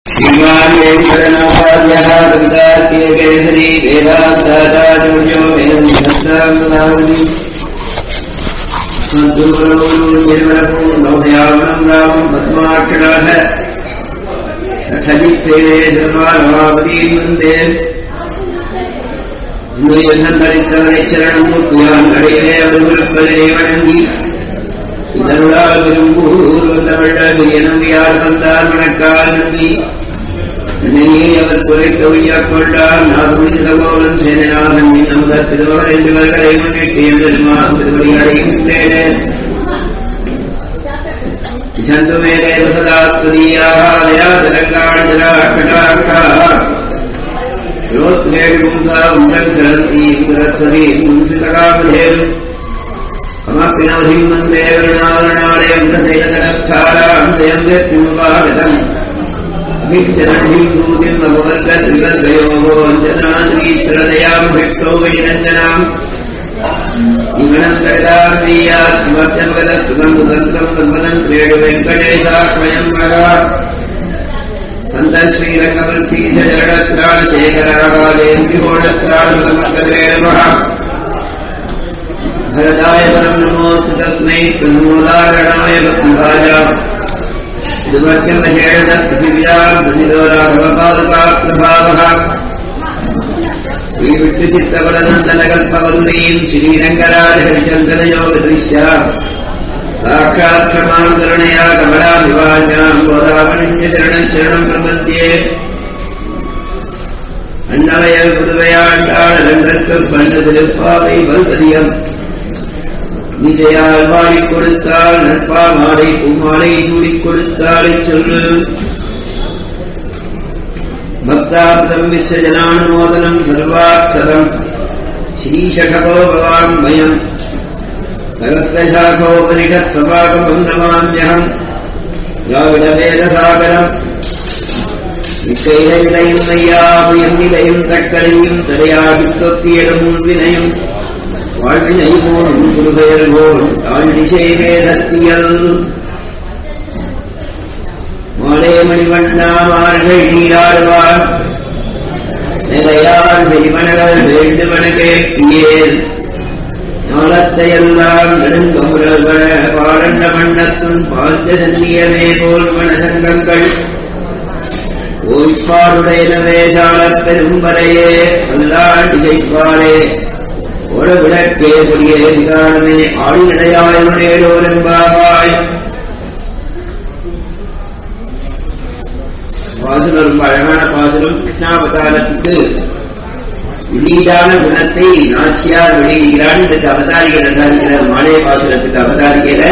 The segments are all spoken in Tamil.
श्रीमान्येश्वरनाथार्यः कवितार्कियकेसरी वेदान्ताचार्यो वेदनिहस्ताङ्गदावली निर्मलपूर्णोभयावनं रामं पद्माक्षराः सखजित्सेवे धर्मानवापतीं वन्दे இன்னும் சரணம் முக்கியான் கடையிலே அவர்களுக்கு வணங்கி இதனுடால் விரும்பூர் தமிழர் வந்தார் வணக்கால் நம்பி நினையே அவர் குறைக்க உய்யக் கொண்டார் நாகுடி சகோதரன் சேனநாதன் நம்பர் திருவர் என்பவர்களை முன்னிட்டு எம்பெருமான் திருவடி அடைகின்றேன் சந்து மேலே சதா துரியாக தயாதரங்காள் ஜரா கடாக்காக ரோத்வேகும்சா உண்டல் கிரந்தி கிரசரி முன்சிலகாமதேவ் அமப்பினவதிம் வந்தே விநாதனாலயம் தசைலதரஸ்தாராம் ஜெயந்தத்யுபாகதம் அபிச்சரணிம் சூதிம் அபவர்க்க திவத்வயோகோ அஞ்சனாத்ரீஸ்வரதயாம் விஷ்ணோ விநிரஞ்சனாம் இமனங்கடாம் வீயாத் விமர்ச்சன்கத சுகந்து தந்திரம் சம்பதம் வேடு வெங்கடேசாத்மயம் மகா சந்த ஸ்ரீரங்கமல் ஸ்ரீசரணத்ராண சேகராகாலேந்தியோடத்ராண நமஸ்கரே மகா भरदाय परम नमोऽस्तु तस्मै प्रमोदारणाय भक्तिभाजा दुर्वत्यमहेणपृथिव्याम् श्रीविष्णुचित्तवरनन्दनकल्पवल्लीम् श्रीरङ्गराजहरिचन्दनयोगदृश्या साक्षात् क्षमाम् करुणया कमलाभिवाण्याम् गोदावणिञ्चरणम् प्रपद्ये அண்ணவையல் புதுவையாண்டாள் ரங்கற்கும் பண்டு திருப்பாவை வல்பதியம் விஜயால் மாறிக் கொடுத்தால் நற்பா மாலை பூமாலை சூடிக் கொடுத்தாலை சொல்லு பக்தாப்தம் விஸ்வஜனானுமோதனம் சர்வாட்சரம் ஸ்ரீஷகோ பவான்மயம் சகஸ்ரசாகோபனிஷத் சபாகமம் நமாமியகம் திராவிடவேதசாகரம் இசையிலையும் மையாவையும் நிலையும் தக்களையும் தடையாகி தொத்தியலும் முன்வினையும் வாழ்வினைவோன் குருபெயர்வோன் தாழ்நிசை வேதத்தியல் மாலே மணிவண்ணா மார்கள் நீராடுவார் நிலையால் வெளிமணர்கள் வேண்டுமன கேட்கியேன் ஞானத்தையெல்லாம் நெடுங்கமுரல்வ பாரண்ட மண்டத்தும் பாஞ்ச சந்தியமே போல் மனசங்கங்கள் ஓய்ப்பாடுடையனவே சாலப் பெரும்பரையே சொல்லாள் இசைப்பாரே ஒரு விளக்கே புரிய விகாரமே ஆடிநடையாயுடையோரெம்பாவாய் பாசுரம் ரொம்ப அழகான பாசுரம் கிருஷ்ணாவதாரத்துக்கு வெளியீடான குணத்தை நாச்சியார் வெளியிடுகிறான் இதுக்கு அவதாரிகள் அவதாரிக்கிறார் மாலை பாசுரத்துக்கு அவதாரிக்கிற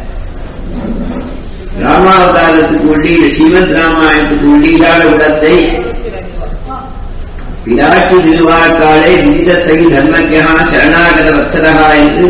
ராமாவதாரத்துக்கு உள்ளீடு ஸ்ரீமத் ராமாயணத்துக்கு உள்ளீடான குணத்தை விராட்சி திருவாக்காலே விதிதத்தை தர்மஜா சரணாகத வத்சரகா என்று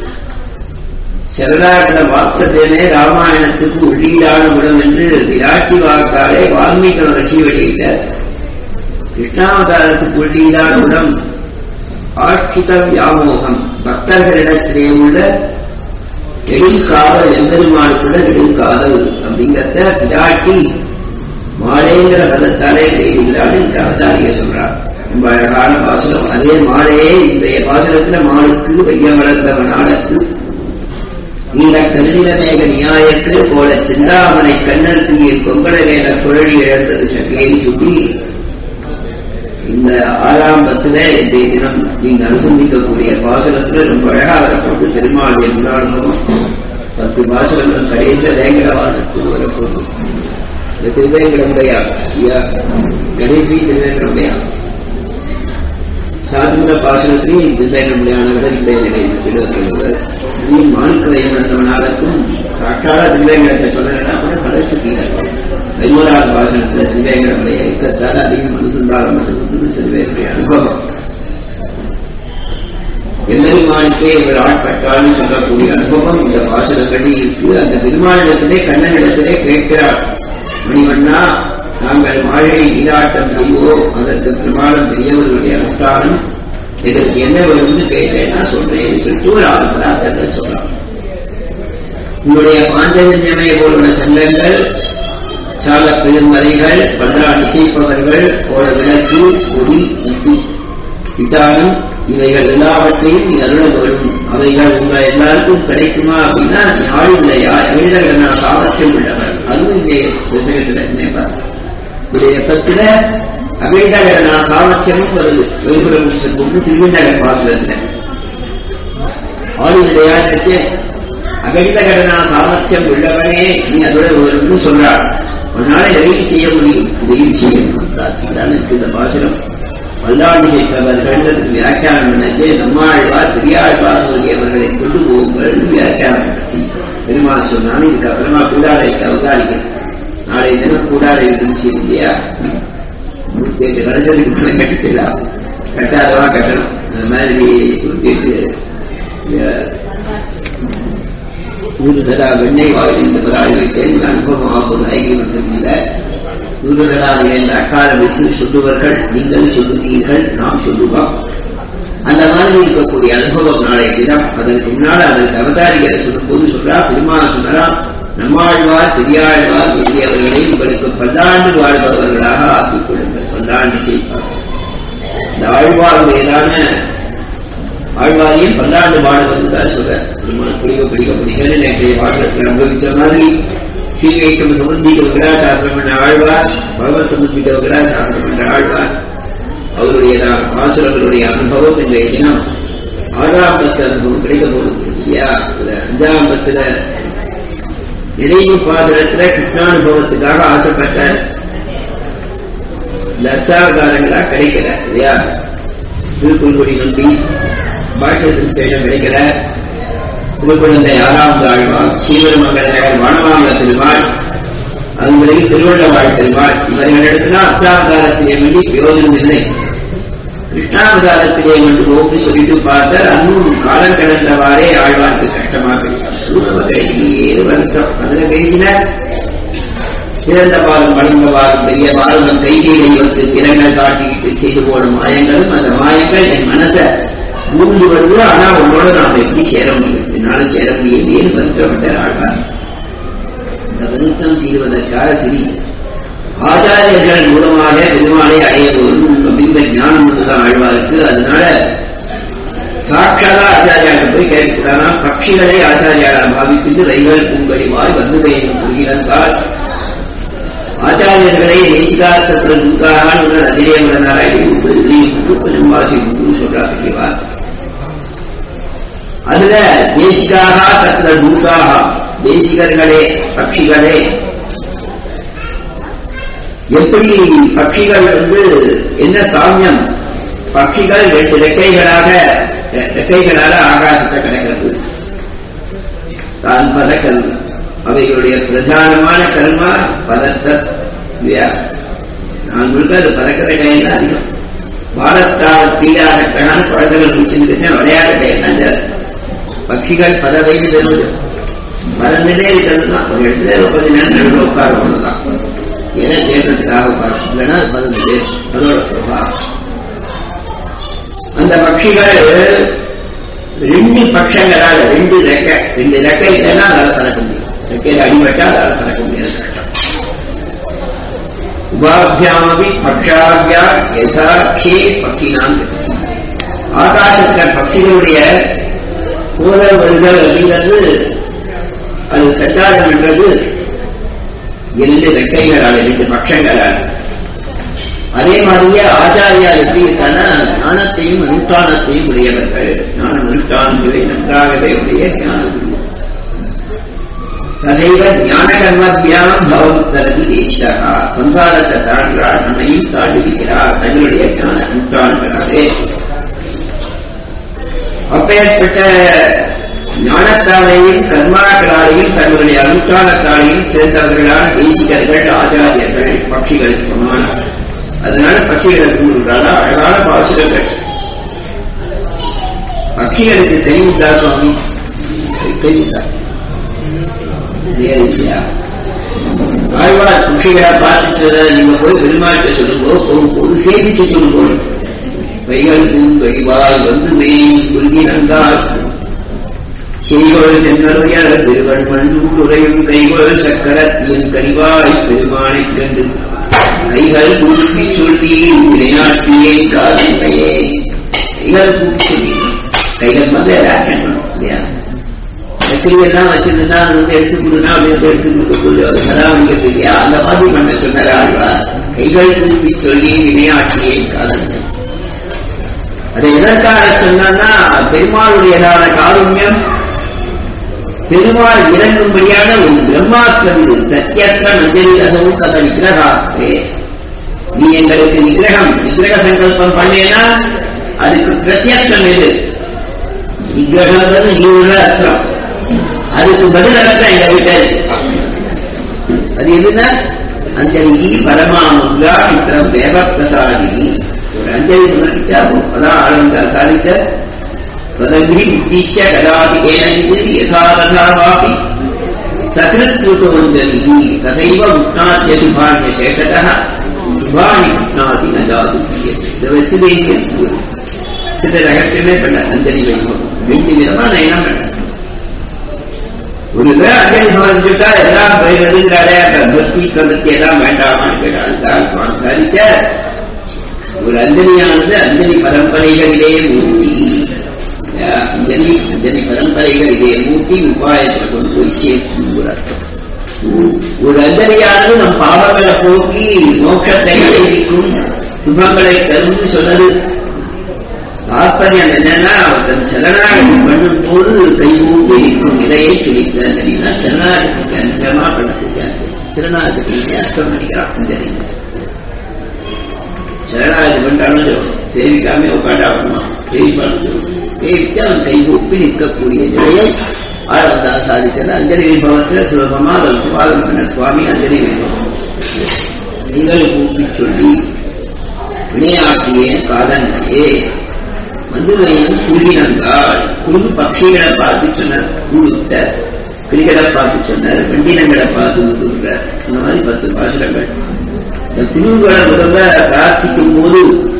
சரணாகத வாத்சதேனே ராமாயணத்துக்கு உள்ளீடான குணம் என்று விராட்சி வாக்காலே வால்மீக மகர்ஷி வெளியிட்டார் கிருஷ்ணாவதாரத்துக்கு உள்ளீடான குணம் ஆட்சித வியாமோகம் பக்தர்களிடத்திலே உள்ள நெடுங்காதல் எம்பெருமானுக்குள்ள நெடுங்காதல் அப்படிங்கிறத விராட்டி மாலேங்கிற பதத்தாலே வெளியிடுகிறாள் என்று அவதாரிய சொல்றார் ரொம்ப அழகான பாசுரம் அதே மாலையே இன்றைய பாசுரத்துல மாலுக்கு வைய வளர்ந்தவனாளுக்கு நீல கருநிலமேக நியாயத்து போல சிந்தாமனை கண்ணல் தீயில் கொங்கடவேல குழலி இழந்தது சகையை சுட்டி இந்த ஆறாம் பத்துல இன்றைய தினம் நீங்க அனுசந்திக்கக்கூடிய பாசனத்துல ரொம்ப அழகா வரப்போது பெருமாள் என்றாலும் பத்து பாசனங்கள் கடைசியில வேங்கடவாசத்துக்கு வரப்போகுது இந்த திருவேங்கடமுடையா ஐயா கடைசி திருவேங்கடமுடையா சாதுந்த பாசனத்திலையும் திருவேங்கடமுடையானவர் இந்த நிலையில் திருவள்ளுவர் நீ மாணிக்க வைமந்தவனாலும் சாட்சால திருவேங்கடத்தை சொல்லலைன்னா கூட கடைசி தீரர்கள் பதினோராவது பாசனத்துல திருவேங்கடமுடைய யுத்தத்தால் அதிகம் அனுசந்தாரம் பண்ணுவது திருவேங்கடைய அனுபவம் எம்பெருமானுக்கே இவர் ஆட்பட்டான்னு சொல்லக்கூடிய அனுபவம் இந்த பாசனங்களில் இருக்கு அந்த பெருமானிடத்திலே கண்ணனிடத்திலே கேட்கிறார் மணிவண்ணா நாங்கள் மாழை நீராட்டம் செய்வோம் அதற்கு பிரமாணம் பெரியவர்களுடைய அனுஷ்டானம் இதற்கு என்ன வரும்னு கேட்டேன்னா சொல்றேன் சொல்லிட்டு ஒரு ஆத்மராத்தத்தை சொல்லலாம் உங்களுடைய பாஞ்சஜன்யமே போலுள்ள சங்கங்கள் சால பெருமறைகள் பல்லாண்டு இசைப்பவர்கள் கோட விளக்கு கொடி உப்பு இட்டாலும் இவைகள் எல்லாவற்றையும் நீ அருள வேண்டும் அவைகள் உங்க எல்லாருக்கும் கிடைக்குமா அப்படின்னா யாரும் இல்லையா வேதர்கள் நான் சாமர்த்தியம் உள்ளவர் அதுவும் இந்த புத்தகத்துல நினைப்பார் உடைய பத்துல அவேதகர் நான் சாமர்த்தியமும் வருது வெளிப்புறம் கொண்டு திருவிண்டகர் பாசுரத்துல ஆளுநரையா நினைச்சு அகண்டகடனா சாமர்த்தியம் உள்ளவனே நீ அதோட ஒரு சொல்றார் உன்னால எதையும் செய்ய முடியும் இதையும் செய்யணும் ராசிதான் இருக்கு இந்த பாசுரம் பல்லாண்டு செய்தவர்கள் வியாக்கியானம் நினைச்சு நம்மாழ்வார் பெரியாழ்வார் முதலியவர்களை கொண்டு போகுங்கள் வியாக்கியானம் பெருமாள் சொன்னாலும் இதுக்கு அப்புறமா கூடாரைக்கு அவதாரிகள் நாளை தினம் கூடாரை இருந்துச்சு இல்லையா நூத்தி எட்டு கடைசலுக்கு மேல கட்டிக்கலாம் கட்டாதவா கட்டணும் அந்த மாதிரி நூத்தி எட்டு ஊருதடா வெண்ணெய் வாயில் முதலாளிகளுக்கு அனுபவம் ஆகும் ஐக்கியம் ஊருதடா என்ற அக்கால வச்சு சொல்லுவர்கள் நீங்கள் சொல்லுவீர்கள் நாம் சொல்லுவோம் அந்த மாதிரி இருக்கக்கூடிய அனுபவம் நாளைய தினம் அதற்கு முன்னால் அதற்கு அவதாரிகளை சொல்லும்போது சொல்றா பெருமாள் சொல்றா நம்மாழ்வார் பெரியாழ்வார் பெரியவர்களை உங்களுக்கு பல்லாண்டு வாழ்பவர்களாக ஆக்கிக் கொள்ளுங்கள் பல்லாண்டு செய்வார் இந்த ஆழ்வாருடையதான ஆழ்வாரியும் பல்லாண்டு வாழ்வதுதான் சொல்ற பெருமாள் பிடிக்க பிடிக்க பிடிக்கன்னு நேற்றைய வாழ்க்கை அனுபவிச்ச மாதிரி ஸ்ரீவைக்கம் சமுந்திக்க சாஸ்திரம் என்ற ஆழ்வார் பகவத் சமுத்திக்க சாஸ்திரம் என்ற ஆழ்வார் அவருடைய பாசுரங்களுடைய அனுபவம் இன்றைய தினம் ஆறாம் பத்து அனுபவம் கிடைக்க போகுது இல்லையா அஞ்சாம் பத்துல நிறைவு பாசுரத்துல கிருஷ்ணானுபவத்துக்காக ஆசைப்பட்ட லட்சாவதாரங்களா கிடைக்கல இல்லையா திருக்குள்குடி நம்பி பாஷ்யத்தின் சேடம் கிடைக்கல திருக்குழந்தை ஆறாவது ஆழ்வார் சீவரமங்கல வானவாமல திருவாள் அதுவரையில் திருவள்ள வாழ்த்திருவாள் இவர்களிடத்துல அச்சாவதாரத்திலே வேண்டி பிரயோஜனம் இல்லை கிருஷ்ணாவதாரத்திலே வந்து போக்கு சொல்லிட்டு பார்த்தால் அன்னும் காலம் கடந்தவாறே ஆழ்வார்க்கு கஷ்டமாக கிடைக்கலையே வருத்தம் அதுல பேசின பிறந்த பாலும் வளர்ந்த பாலும் பெரிய பாலும் கைதியை வந்து திறங்கள் காட்டிக்கிட்டு செய்து போடும் மாயங்களும் அந்த மாயங்கள் என் மனதை மூன்று வருது ஆனா உன்னோட நாம் எப்படி சேர முடியும் என்னால சேர முடியும் வருத்தப்பட்ட ஆழ்வார் இந்த வருத்தம் தீர்வதற்காக திரி ஆச்சாரியர்கள் மூலமாக பெருமாளை அடைய போதும் அப்படிங்கிற ஞானம் தான் ஆழ்வாருக்கு அதனால சாட்சாதா ஆச்சாரியாக போய் கேட்கிறானா பட்சிகளை ஆச்சாரியாக பாவித்து ரயில்கள் பூங்கடிவாய் வந்து பெய்யும் புரிகிறால் ஆச்சாரியர்களை நேசிகார்த்தத்தில் தூக்காரான் அதிலே மலனாராய் கொஞ்சம் வாசி சொல்றார் அதுல தேசிகாக தத்திர தூக்காக தேசிகர்களே பட்சிகளே எப்படி பட்சிகள் வந்து என்ன சாமியம் பட்சிகள் ரெண்டு ரெக்கைகளாக ரெக்கைகளால ஆகாசத்தை கிடக்கிறது தான் பதக்கல் அவைகளுடைய பிரதானமான கல்மா பதத்த நான் முழுக்க அது பதக்கிற கையில் அதிகம் பாரத்தால் தீராத கணான் குழந்தைகள் முடிச்சிருந்துச்சுன்னா விளையாட கையில் பட்சிகள் பதவைன்னு பெறுவது மறந்துட்டே இருக்கிறது தான் ஒரு இடத்துல கொஞ்ச நேரம் நடுவில் உட்கார ஒண்ணுதான் ஏன்னா கேட்கறதுக்காக உட்கார இல்லைன்னா அது மறந்துட்டு அதோட சொல்வா அந்த பட்சிகள் ரெண்டு பட்சங்களால ரெண்டு ரெக்கை ரெண்டு ரெக்கை இல்லைன்னா அதால பறக்க முடியும் ரெக்கையில அடிபட்டா அதால பறக்க முடியாது கஷ்டம் உபாபியாமபி பட்சாபியா யதாட்சே பக்தினான் ஆகாசத்தில் பக்திகளுடைய போதல் வருதல் அப்படிங்கிறது அது சச்சாரம் என்றது இரண்டு ரெக்கைகளால் இரண்டு பட்சங்களால் அதே மாதிரியே ஆச்சாரியார் எப்படி இருக்கான்னா ஞானத்தையும் அனுஷ்டானத்தையும் உடையவர்கள் ஞானம் அனுஷ்டானங்களை நன்றாகவே உடைய ஞானம் ததைவ ஞான கர்மத்தியானம் பவம் தரது தேசியாக சம்சாரத்தை தாழ்கிறார் நம்மையும் தாழ்வுகிறார் தங்களுடைய ஞான அனுஷ்டானங்களாலே அப்பேற்பட்ட ஞானத்தாலையும் கர்மாக்களாலையும் தங்களுடைய அனுஷ்டானத்தாலையும் சேர்ந்தவர்களான தேசிகர்கள் ஆச்சாரியர்கள் பட்சிகள் சமானம் அதனால பட்சிகளை கூறுகிறாரா அழகான பாசுரங்கள் பட்சிகளுக்கு தெரியுதா சுவாமி தெரியுதா ஆழ்வார் பட்சிகளை பார்த்துட்டு நீங்க போய் பெருமாட்ட சொல்லுங்க போகும்போது சேமிச்சு சொல்லுங்க வைகள் பூங்கடிவாய் வந்து மேயும் குருகி நன்றால் செய்கோள் சென்றவையர் திருவன் மண்டூரையும் கைகோள் சக்கரத்தின் கனிவாய் பெருமானைக் கண்டு கைகள் கூப்பி சொல்லி விளையாட்டியே காலையே கைகள் கூப்பி சொல்லி கைகள் வந்து எல்லாத்தையும் பண்ணணும் இல்லையா எல்லாம் வச்சிருந்தா வந்து எடுத்து கொடுனா அப்படின்னு எடுத்து கொடுக்கக்கூடிய சதாமிக்கிறது இல்லையா அந்த மாதிரி பண்ண சொன்னாரா கைகள் கூப்பி சொல்லி வினையாட்டியே காதல் அதை எதற்காக சொன்னா பெருமாளுடையதான காருண்யம் பெருமாள் இறங்கும்படியான ஒரு பிரம்மாஸ்திரம் சத்தியற்ற மஞ்சள் அதுவும் கத விக்கிரகாஸ்தே நீ எங்களுக்கு விக்கிரகம் விக்கிரக சங்கல்பம் பண்ணேன்னா அதுக்கு பிரத்யட்சம் எது விக்கிரகம் நீ உள்ள அர்த்தம் அதுக்கு பதில் அர்த்தம் எங்க வீட்டை அது எதுனா அஞ்சலி பரமாமுகா மித்திரம் தேவப்பிரசாதினி ஒரு அஞ்சலி சமர்ப்பிச்சா அதான் ஆளுங்க சாதிச்ச स्वदग्नि उद्दिश्य कदापि केनचित् यथा तथा वापि सकृत्कृतोञ्जलिः तथैव मुक्नाद्य शुभान्यशेषतः शुभानि मुक्नाति न जातु இதை வச்சு சில ரகசியமே பண்ண அஞ்சலி வைபவம் ரெண்டு விதமா நயனம் பண்ண ஒரு பேர் அஞ்சலி சமர்ப்பிச்சுட்டா எல்லாம் போயிடுறதுங்கிறாரே பக்தி பிரவൃத்தி எல்லாம் வேண்டாமான்னு கேட்டால் சுவாமி சாதிச்ச ஒரு அஞ்சலியானது அஞ்சலி பரம்பரைகளிலே மூர்த்தி அஞ்சலி அஞ்சலி பரம்பரைகள் இதே மூர்த்தி உபாயத்தில் கொண்டு போய் சேர்க்கும் ஒரு அர்த்தம் ஒரு அஞ்சலியானது நம் பாவங்களை போக்கி மோட்சத்தை அடைவிக்கும் சுபங்களை தரும் சொன்னது தாற்பயம் என்னன்னா தன் சரணாகதி பண்ணும் போது கைகூட்டி இருக்கும் நிலையை துடித்த அஞ்சலினா சரணாகதிக்கு அஞ்சமா பண்ணக்கூடிய திருநாகத்துக்கு அர்த்தம் பண்ணிக்கிறான் அஞ்சலி சரணாகதி பண்ணாலும் சேவிக்காம உட்காண்டாகணுமா சேவிப்பாலும் சேவித்து அவன் கைகூப்பி நிற்கக்கூடிய நிலையை ஆழவதா சாதித்தது அஞ்சலி வைபவத்தில் சுலபமா அவர் சுவாதம் பண்ண சுவாமி அஞ்சலி வைபவம் நீங்கள் கூப்பி சொல்லி வினையாட்டிய காதன்மையே மதுரையின் குருவினங்கால் குரு பட்சிகளை பார்த்து சொன்னார் குழுத்த கிரிக்கெட்டை பார்த்து சொன்னார் வெண்டினங்களை பார்த்து ஊத்துறார் இந்த மாதிரி பத்து பாசுரங்கள் இந்த குழுக்களை முதல்ல பிரார்த்திக்கும் போது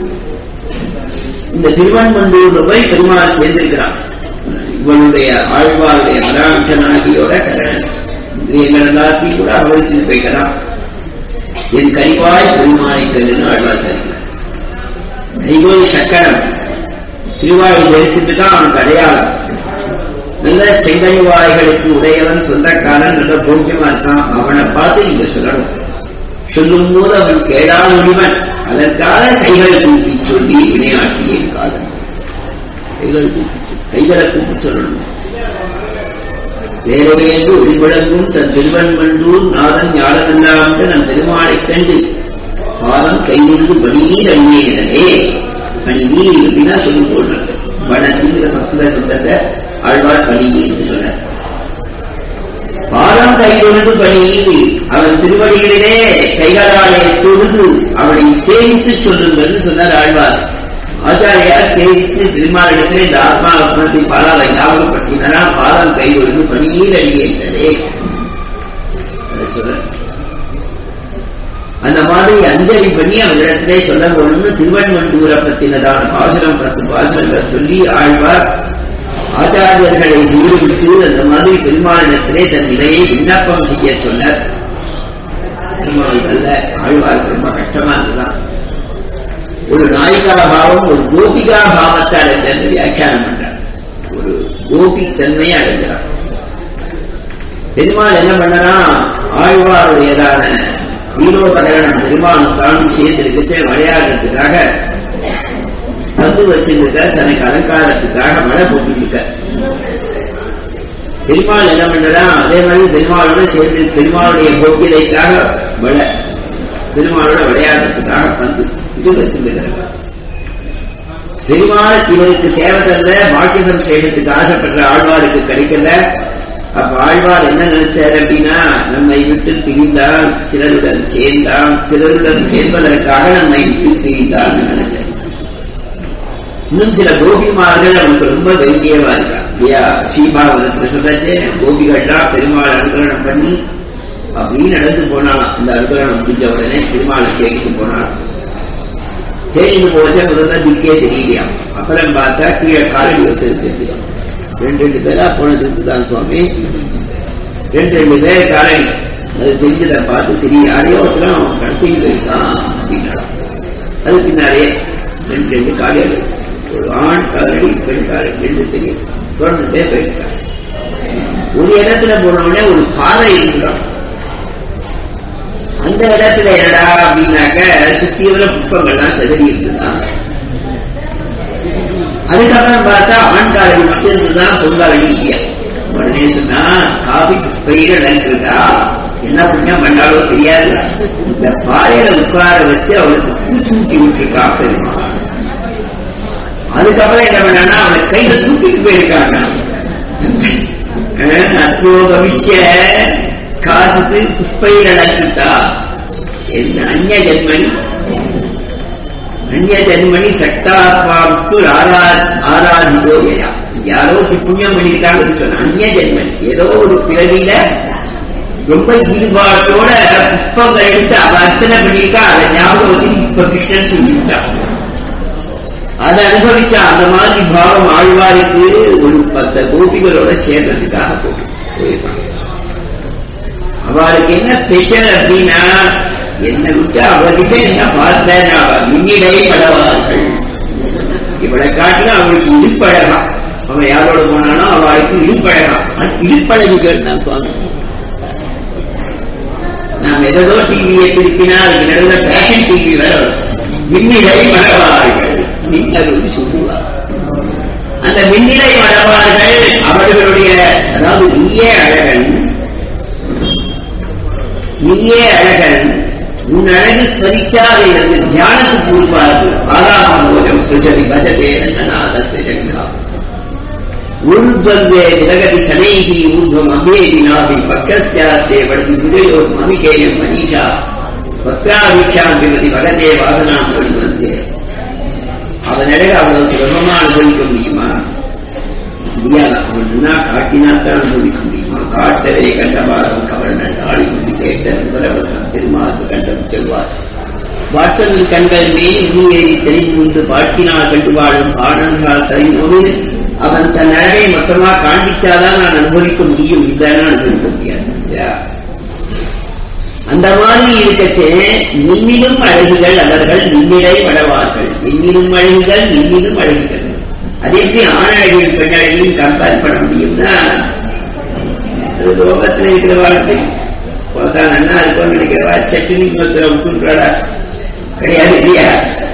இந்த திருவன்மண்டூர்ல போய் பெருமாள் சேர்ந்திருக்கிறான் இவனுடைய ஆழ்வாருடைய பராமரிஷனாகியோட கரணன் எங்கள் எல்லாத்தையும் கூட அவசியம் போய்க்கிறான் என் கைவாய் பெருமானை கருன்னு ஆழ்வார் சேர்க்கிறார் கைகோய் சக்கரம் திருவாய் தரிசித்து தான் அவனுக்கு அடையாளம் நல்ல செங்கைவாய்களுக்கு உடையவன் சொந்தக்காரன் நல்ல போக்கியமா இருக்கான் அவனை பார்த்து நீங்க சொல்லணும் சொல்லும் போது அவன் கேடான முடிவன் அதற்காக கைகளை தூக்கி சொல்லி வினையாட்டியே காதல் கைகள் தூக்கி கைகளை தூக்கி சொல்லணும் வேறவேந்து ஒளிவிளங்கும் தன் திருவன்மண்டூர் நாதன் ஞானமெல்லாம் நம் பெருமாளைக் கண்டு பாதம் கைகொண்டு பணிநீர் அணியே பணிநீர் அப்படின்னா சொல்லி சொல்றது வனத்திங்கிற மசுல சொந்தத்தை ஆழ்வார் பணிநீர் என்று சொன்னார் பாதம் கைகொண்டு பணி அவன் திருவடிகளிலே கைகளாலே தொழுது அவனை சேவித்து சொல்லுங்கள் சொன்னார் ஆழ்வார் ஆச்சாரியார் சேவித்து திருமாலிடத்திலே இந்த ஆத்மா உற்பத்தி பாலாவை ஞாபகப்படுத்தினாரா பாதம் கைகொண்டு பணிநீர் அடியேன்றதே அதை சொல்ற அந்த மாதிரி அஞ்சலி பண்ணி அவரிடத்திலே சொல்ல போகணும்னு திருவன்மண்டூரை பத்தினதான பாசுரம் பத்து பாசுரங்கள் சொல்லி ஆழ்வார் ஆச்சாரியர்களை நிரூபித்து அந்த மாதிரி பெருமாளிடத்திலே தன் நிலையை விண்ணப்பம் செய்ய சொன்னார் பெருமாள் அல்ல ஆழ்வாருக்கு ரொம்ப கஷ்டமா இருந்துதான் ஒரு நாயிகா பாவம் ஒரு கோபிகா பாவத்தை அடைஞ்சது வியாக்கியானம் பண்றார் ஒரு கோபி தன்மையை அடைஞ்சார் பெருமாள் என்ன பண்ணனா ஆழ்வாருடையதான வீரோபகரணம் பெருமாளும் தானும் சேர்ந்திருக்கச்சே விளையாடுறதுக்காக பந்து வச்சிருக்க தனக்கு அலங்காரத்துக்காக மழை போட்டுருக்க பெருமாள் என்ன பண்ணலாம் அதே மாதிரி பெருமாளோட சேர்ந்து பெருமாளுடைய போக்கிலைக்காக மழை பெருமாளோட விளையாடுறதுக்காக பந்து இது வச்சிருக்கிறாங்க பெருமாள் இவருக்கு சேவை தந்த பாக்கியம் செய்யறதுக்கு ஆசைப்படுற ஆழ்வாருக்கு கிடைக்கல அப்ப ஆழ்வார் என்ன நினைச்சார் அப்படின்னா நம்மை விட்டு பிரிந்தால் சிலருடன் சேர்ந்தான் சிலருடன் சேர்வதற்காக நம்மை விட்டு பிரிந்தான் நினைச்சார் இன்னும் சில கோபிமார்கள் அவனுக்கு ரொம்ப தைரியமா இருக்கா இல்லையா ஸ்ரீபாவனத்துல சொல்லச்சே கோபிகள்லாம் பெருமாள் அனுகிரகணம் பண்ணி அப்படின்னு நடந்து போனாலாம் இந்த அனுகிரகணம் முடிஞ்ச உடனே பெருமாளை கேட்டு போனாலாம் தேடிட்டு போச்சா முதல்ல திக்கே தெரியலையாம் அப்புறம் பார்த்தா கீழே காலடி வசதி தெரியும் ரெண்டு ரெண்டு பேரா போனதுக்கு தான் சுவாமி ரெண்டு ரெண்டு பேர் காரணி அது தெரிஞ்சதை பார்த்து சரி யாரையோ ஒருத்தர் அவன் கடத்திட்டு போயிருக்கான் அப்படின்னாடா அது பின்னாலே ரெண்டு ரெண்டு காலையில் ஒரு ஆண் காலடி பெண் காலடி ரெண்டு தெரியும் தொடர்ந்துட்டே போயிருக்காங்க ஒரு இடத்துல போனோடனே ஒரு பாதை இருக்கிறான் அந்த இடத்துல என்னடா அப்படின்னாக்க சுத்தியுள்ள புஷ்பங்கள்லாம் செதறி இருக்குதான் அதுக்கப்புறம் பார்த்தா ஆண் காலடி மட்டும் இருந்துதான் பொங்காலடி இல்லையா உடனே சொன்னா காபி பயிர இருக்குதா என்ன புண்ணியம் பண்ணாலோ தெரியாது இந்த பாறையில உட்கார வச்சு அவளுக்கு பூச்சூட்டி விட்டுருக்கா பெருமா அதுக்கப்புறம் என்ன பண்ணா அவளை கையில தூக்கிட்டு போயிருக்காங்க அத்தோ பவிஷ்ய காசுக்கு புஷ்பையில் நடக்குதா என்ன அந்நிய ஜென்மனி அந்நிய ஜென்மனி சட்டாத்மாவுக்கு ஆரா ஆராதிதோயா யாரோ புண்ணியம் பண்ணிட்டாங்கன்னு சொன்ன அந்நிய ஜென்மனி ஏதோ ஒரு பிறவியில ரொம்ப ஈடுபாட்டோட புஷ்பங்கள் எடுத்து அவ அர்ச்சனை பண்ணியிருக்கா அதை ஞாபகம் வந்து இப்ப கிருஷ்ணன் சொல்லிவிட்டான் அதை அனுபவிச்ச அந்த மாதிரி பாவம் ஆழ்வாருக்கு ஒரு பத்த கோபிகளோட சேர்றதுக்காக போட்டு போயிருப்பாங்க அவளுக்கு என்ன ஸ்பெஷல் அப்படின்னா என்னை விட்டு அவர்கிட்ட என்ன பார்த்தேன் அவ மின்னிடை படவார்கள் இவளை காட்டினா அவளுக்கு இடுப்பழகா அவன் யாரோட போனானோ அவளுக்கு இடுப்பழகா இடுப்பழகிகள் நான் சுவாமி நாம் எதோ டிவியை திருப்பினா அதுக்கு நடுவில் பேஷன் டிவி வேற மின்னிடை மறவார்கள் மின்னருள் சொல்லுவார் அந்த மின்னிலை மறவார்கள் அவர்களுடைய அதாவது நீயே அழகன் நீயே அழகன் உன் அழகு ஸ்மரிக்காத என்று தியானத்துக்கு கூறுவார்கள் ஆதாரம் போலம் சுஜதி பஜதே ரசநாதத்தை ஜங்கா ஊர்வந்தே ஜகதி சனைகி ஊர்வம் அபேதினாதி பக்கஸ்யாசே வடதி விஜயோர் மமிகேயம் மனிஷா பக்ராதீட்சாம் திருமதி வகதே வாதனாம் சொல்லி வந்தேன் அதனிடையே அவ்வளவு சுலபமா அனுபவிக்க முடியுமா முடியாது அவன் முன்னா காட்டினாத்தான் அனுபவிக்க முடியுமா காட்டவே கண்டபாரம் கவர்னன் ஆடி கொண்டு கேட்ட நுகரவன் திருமாறு கண்டம் செல்வார் வாட்டனின் கண்கள் மேல் நீவேறி தெரிந்து கொண்டு பாட்டினால் கண்டு வாழும் ஆனந்தால் தரிமோடு அவன் தன் அழகை மொத்தமா காண்பிச்சாதான் நான் அனுபவிக்க முடியும் இல்லைன்னா அனுபவிக்க முடியாது அந்த மாதிரி இருக்கச்சே நின்னிலும் அழகுகள் அவர்கள் நின்னிடை வளவார்கள் நின்னிலும் அழகுகள் நின்னிலும் அழகுகள் அது எப்படி ஆணழகின் பெண்ணழகையும் கம்பேர் பண்ண முடியும்னா அது லோகத்தில் இருக்கிற வாழ்க்கை பார்த்தா நன்னா இருக்கும்னு நினைக்கிறவா சட்டினி மத்திர விட்டுன்றாடா கிடையாது இல்லையா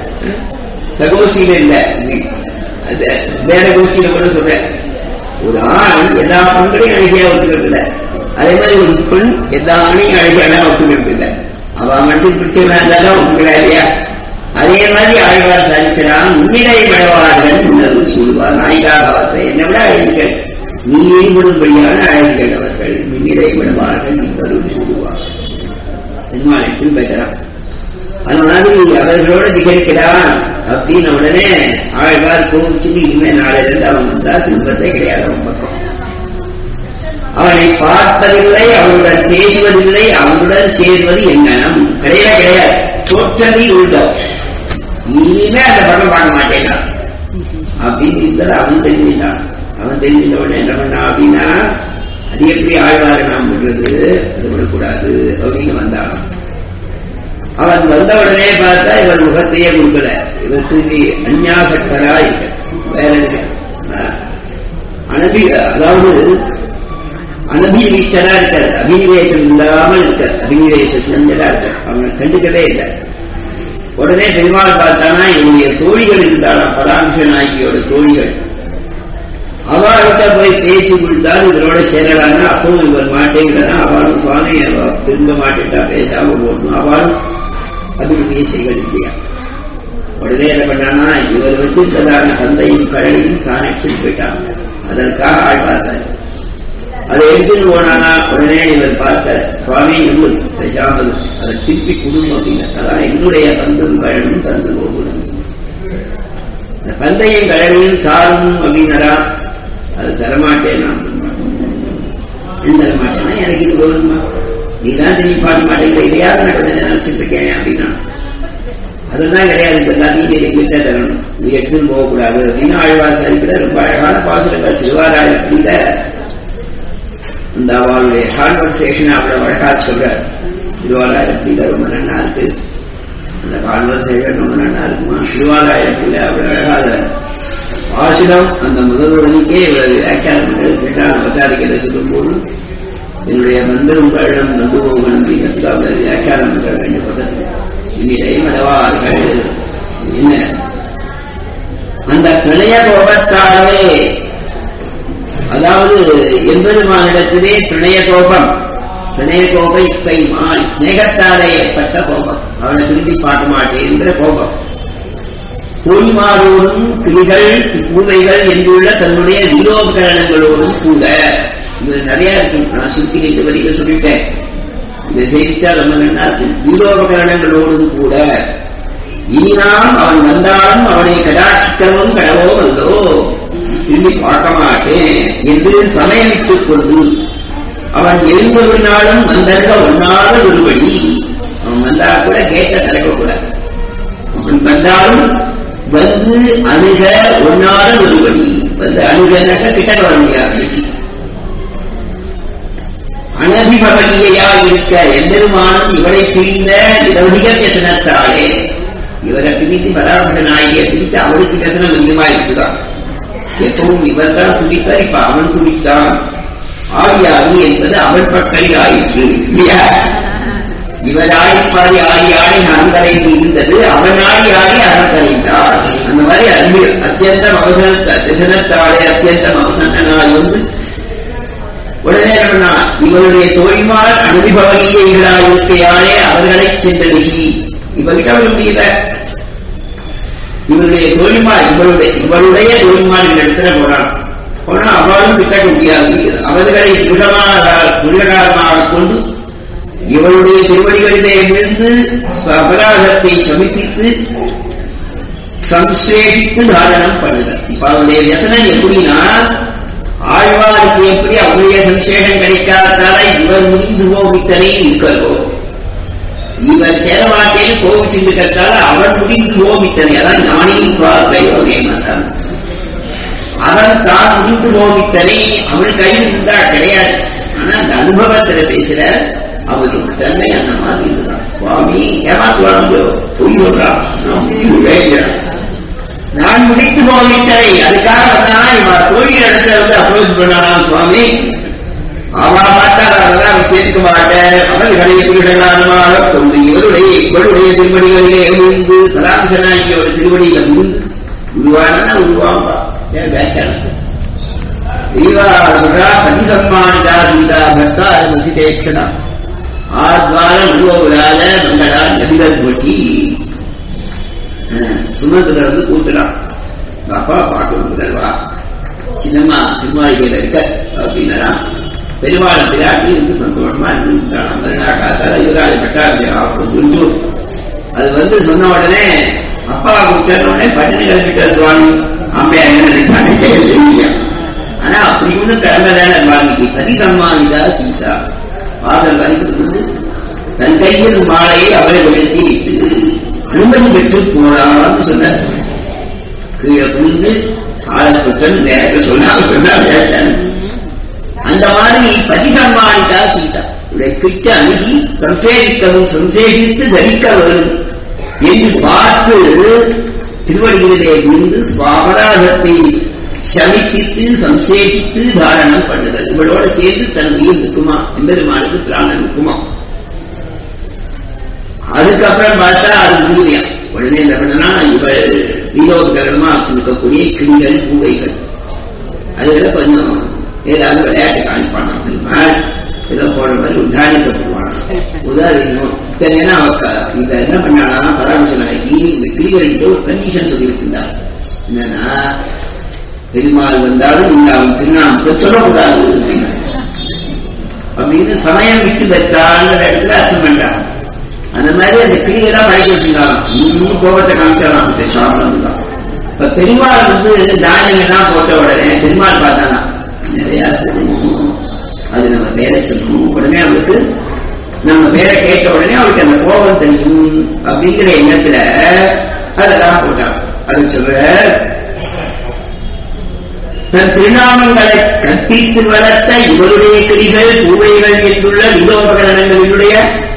சகோசியில இல்ல அது வேற கோஷ்டியில கூட சொல்றேன் ஒரு ஆண் எல்லா பெண்களையும் அழகியா ஒத்துக்கிறது இல்லை அதே மாதிரி ஒரு பெண் எல்லா ஆணையும் அழகான ஒப்புக்கிறது இல்லை அவ மட்டும் பிடிச்சவனாதான் ஒப்புக்கிறா இல்லையா அதே மாதிரி ஆழ்வார் சாதிக்கிறான் முன்னிலை விடவார்கள் உணர்வு சொல்வார் நாய்காகவத்தை என்னை விட அழகிகள் நீ ஈடுபடும்படியான அழகிகள் அவர்கள் முன்னிலை விடவார்கள் உணர்வு சொல்வார் பெருமாளைக்கும் பெற்றான் அந்த மாதிரி அவர்களோட திகழ்கிறான் அப்படின்னு உடனே ஆழ்வார் கோவிச்சு இனிமே நாளிலிருந்து அவன் வந்தா திருப்பத்தை கிடையாது அவன் பக்கம் அவனை பார்ப்பதில்லை அவனுடன் பேசுவதில்லை அவனுடன் சேர்வது எங்கனம் கிடையவே கிடையாது டோட்டலி உள்டவுட் இனிமே அந்த படம் பார்க்க மாட்டேங்கிறான் அப்படின்னு இருந்தது அவன் தெரிஞ்சுட்டான் அவன் தெரிஞ்சிட்ட உடனே என்ன பண்ணான் அப்படின்னா அது எப்படி ஆழ்வாரை நாம் விடுறது அது விடக்கூடாது அப்படின்னு வந்தான் அவன் வந்த உடனே பார்த்தா இவன் முகத்தையே கொடுக்கல இவன் திரும்பி அந்யாசக்கரா இருக்க வேற அனபி அதாவது அனபிநிவேஷனா இருக்காரு அபினிவேசம் இல்லாமல் இருக்கார் அபினிவேசம் இருக்கார் அவனை கண்டுக்கவே இல்லை உடனே பெருமாள் பார்த்தானா என்னுடைய தோழிகள் இருந்தாளா பராமரிஷ நாயகியோட தோழிகள் அவர்கிட்ட போய் பேசி கொடுத்தால் இதனோட சேரலாங்க அப்பவும் இவர் மாட்டேங்கிறா அவளும் சுவாமி திரும்ப மாட்டேட்டா பேசாம போடணும் அவளும் அபிவிருத்தியை செய்வது இல்லையா உடனே என்ன பண்ணானா இவர் வச்சிருக்கதான தந்தையும் கரணையும் காணெக்ஷன் போயிட்டாங்க அதற்காக ஆள் பார்த்தார் அதை எடுத்துட்டு போனானா உடனே இவர் பார்த்த சுவாமி இன்னும் பேசாமல் அதை திருப்பி கொடுங்க அப்படின்னு அதான் என்னுடைய தந்தும் கழனும் தந்து போகணும் அந்த தந்தையும் கழனையும் தாரும் அப்படின்னாரா அது தரமாட்டேன் நான் ஏன் தரமாட்டேன்னா எனக்கு இது வேணுமா நீ தான் திரும்பி பார்க்க மாட்டேங்கிற இதையாவது நடந்தது நினைச்சிட்டு இருக்கேன் அப்படின்னா அதெல்லாம் கிடையாது இப்ப எல்லாத்தையும் நீ கிட்ட தரணும் நீ எடுத்துன்னு போகக்கூடாது அப்படின்னு ஆழ்வார் சரிக்கிற ரொம்ப அழகான பாசுரங்கள் திருவாராயத்தில இந்த அவளுடைய கான்வர்சேஷன் அவ்வளவு அழகா சொல்றார் திருவாராயத்தில ரொம்ப நல்லா இருக்கு அந்த கான்வர்சேஷன் ரொம்ப நல்லா இருக்குமா திருவாராயத்தில அவ்வளவு அழகாத பாசுரம் அந்த முதல்வனுக்கே இவ்வளவு வியாக்கியானம் பண்றது கேட்டால் அவதாரிக்கிறத சொல்லும்போது என்னுடைய மந்திரம் கழகம் நம்புவோம் அப்படிங்கிறதுக்கு அவர் வியாக்கியானம் பண்ற வேண்டிய பதத்தில் இனியை மடவார்கள் என்ன அந்த பிணைய கோபத்தாலே அதாவது எம்பெருமானிடத்திலே பிணைய கோபம் பிணைய கோபை கை மால் ஸ்நேகத்தாலே ஏற்பட்ட கோபம் அவனை திரும்பி பார்க்க மாட்டேங்கிற கோபம் பொய்மாரோடும் கிளிகள் பூவைகள் என்றுள்ள தன்னுடைய விலோபகரணங்களோடும் கூட இது நிறைய இருக்கு நான் சுத்தி ரெண்டு வரிகள் சொல்லிட்டேன் இதை செய்திச்சா ரொம்ப நல்லா விலோபகரணங்களோடும் கூட இனினாம் அவன் வந்தாலும் அவனை கடாட்சிக்கவும் கடவோ வந்தோ திரும்பி பார்க்க மாட்டேன் என்று சமயமிட்டுக் கொண்டு அவன் எழுந்தவனாலும் வந்தங்க ஒன்னாத ஒருபடி அவன் வந்தா கூட கேட்ட திறக்கக்கூடாது அவன் வந்தாலும் வந்து அணுக ஒன்னாத ஒருபடி வந்து அணுகனாக்க கிட்ட வர முடியாது அனதிபவனியா இருக்க எம்பெருமானும் இவரை பிரிந்த இரவுடிக வியசனத்தாலே இவரை பிரித்து பராமர நாயகியை பிரித்து அவருக்கு வியசனம் அதிகமா இருக்குதான் எப்பவும் இவர் தான் துடித்தார் இப்ப அவன் துடித்தான் ஆடியாடி என்பது அவன் பக்கத்தில் ஆயிற்று இல்லையா இவர் ஆடிப்பாடி ஆடி ஆடி நான் கரைந்து இருந்தது அவன் ஆடி ஆடி அவன் கரைந்தார் அந்த மாதிரி அன்பு அத்தியந்த மகசனத்தாலே அத்தியந்த மகசனாய் வந்து உடனே என்ன இவருடைய தோழிமார் அனுபவீயர்களாயிருக்கையாலே அவர்களை சென்றணுகி இவர்கிட்ட அவர் முடியல இவருடைய தோழிமார் இவருடைய இவருடைய தோழிமார் இந்த இடத்துல போனான் போனா அவளும் கிட்ட முடியாது அவர்களை புரிகடாரமாக கொண்டு இவருடைய திருவடிகளிலே இருந்து அபராதத்தை சமிப்பித்து சம்சேகித்து தாரணம் பண்ணுதல் இப்ப அவருடைய வியசனம் எப்படின்னா ஆழ்வாருக்கு எப்படி அவருடைய சம்சேகம் கிடைக்காததால இவர் முடிந்து போவித்தனை இருக்கலோ இவர் சேரமாட்டேன் கோபிச்சிருக்கிறதால அவர் முடிந்து போவித்தனை அதான் ஞானியின் பார்வை தான் அவன் தான் முடிந்து போவித்தனை அவன் கையில் இருந்தா கிடையாது ஆனா அந்த அனுபவத்துல பேசுற அவருக்கு தன்மை அந்த மாதிரி இருந்தான் சுவாமி ஏமாத்துவாங்க பொய் சொல்றான் நான் முடித்து போவிட்டதை அதுக்காக வந்தானா இவன் தோழி இடத்துல வந்து அப்ரோச் பண்ணானா சுவாமி அவா பார்த்தால் அதெல்லாம் சேர்க்க மாட்டேன் அவர்களை குறிப்பிடலாமாக கொண்டு இவருடைய இவருடைய திருவடிகளிலே விழுந்து சதாபிஷனாகியோட திருவடியில விழுந்து உருவானா உருவாம்பா ஏன் வியாக்கியானத்து தெய்வா சொல்றா பதிசம்மானிதா சீதா பக்தா மசிதேஷனா ஆத்வார உருவராத மங்களா நதிகள் போட்டி சுமத்துல வந்து கூட்டுறான் அப்பா பாட்டு வா சின்னம்மா திருமாளிகையில இருக்க அப்படின்னா பெருமாள் பிராட்டி வந்து சந்தோஷமா இருந்துட்டான் யுவராஜ பட்டாபியா அது வந்து சொன்ன உடனே அப்பா கூப்பிட்ட உடனே பட்டினி கிளம்பிட்ட சுவாமி அம்மையா என்ன நினைப்பாங்க ஆனா அப்படி ஒன்றும் கிளம்பதான வால்மீகி சரி சம்மானிதா சீதா பாதல் வரைக்கும் வந்து தன் கையில் மாலையை அவரை வெளுத்தி விட்டு அனுமதி பெற்று போனான்னு சொன்ன கீழே புரிந்து ஆழத்துடன் வேற சொன்னாங்க சொன்னா அந்த மாதிரி பதிசம்மானிதா சீதா இதை கிட்ட அணுகி சம்சேகிக்கவும் சம்சேகித்து தரிக்க வரும் என்று பார்த்து திருவடிகளிலே விழுந்து அபராதத்தை சமிப்பித்து சம்சேகித்து தாரணம் பண்ணுதல் இவளோட சேர்ந்து தன் உயிர் நிற்குமா எம்பெருமானுக்கு பிராணம் நிற்குமா அதுக்கப்புறம் பார்த்தா அது உறுதியா உடனே என்ன பண்ணனா இவள் வீரோபகரமா இருக்கக்கூடிய கிளிகள் பூவைகள் அதுல கொஞ்சம் ஏதாவது விளையாட்டு காமிப்பானா ஏதோ போற மாதிரி உதாரிக்கப்படுவானா உதாரணம் சரின்னா இத என்ன பண்ணானா பராமரிச நாயகி இந்த கிளிகள்கிட்ட ஒரு கண்டிஷன் சொல்லி வச்சிருந்தா என்னன்னா பெருமாள் வந்தாலும் இந்த அவன் திருநாமத்தை சொல்லக்கூடாது அப்படின்னு சமயம் விட்டு பெற்றாங்கிற இடத்துல அர்த்தம் பண்றான் அந்த மாதிரி அந்த கிளிகளாம் பழகி வச்சிருந்தாங்க இன்னும் கோபத்தை காமிச்சாலாம் பேசாமல் தான் இப்ப பெருமாள் வந்து தானியங்கள்லாம் போட்ட உடனே பெருமாள் பார்த்தானா நிறைய அது நம்ம பேரை சொல்லணும் உடனே அவருக்கு நம்ம பேரை கேட்ட உடனே அவருக்கு அந்த கோபம் தெரியும் அப்படிங்கிற எண்ணத்துல அதெல்லாம் போட்டான் அது சொல்ற தன் திருநாமங்களை கற்பித்து வளர்த்த இவருடைய கிளிகள் பூவைகள் என்றுள்ள விதோபகரணங்களினுடைய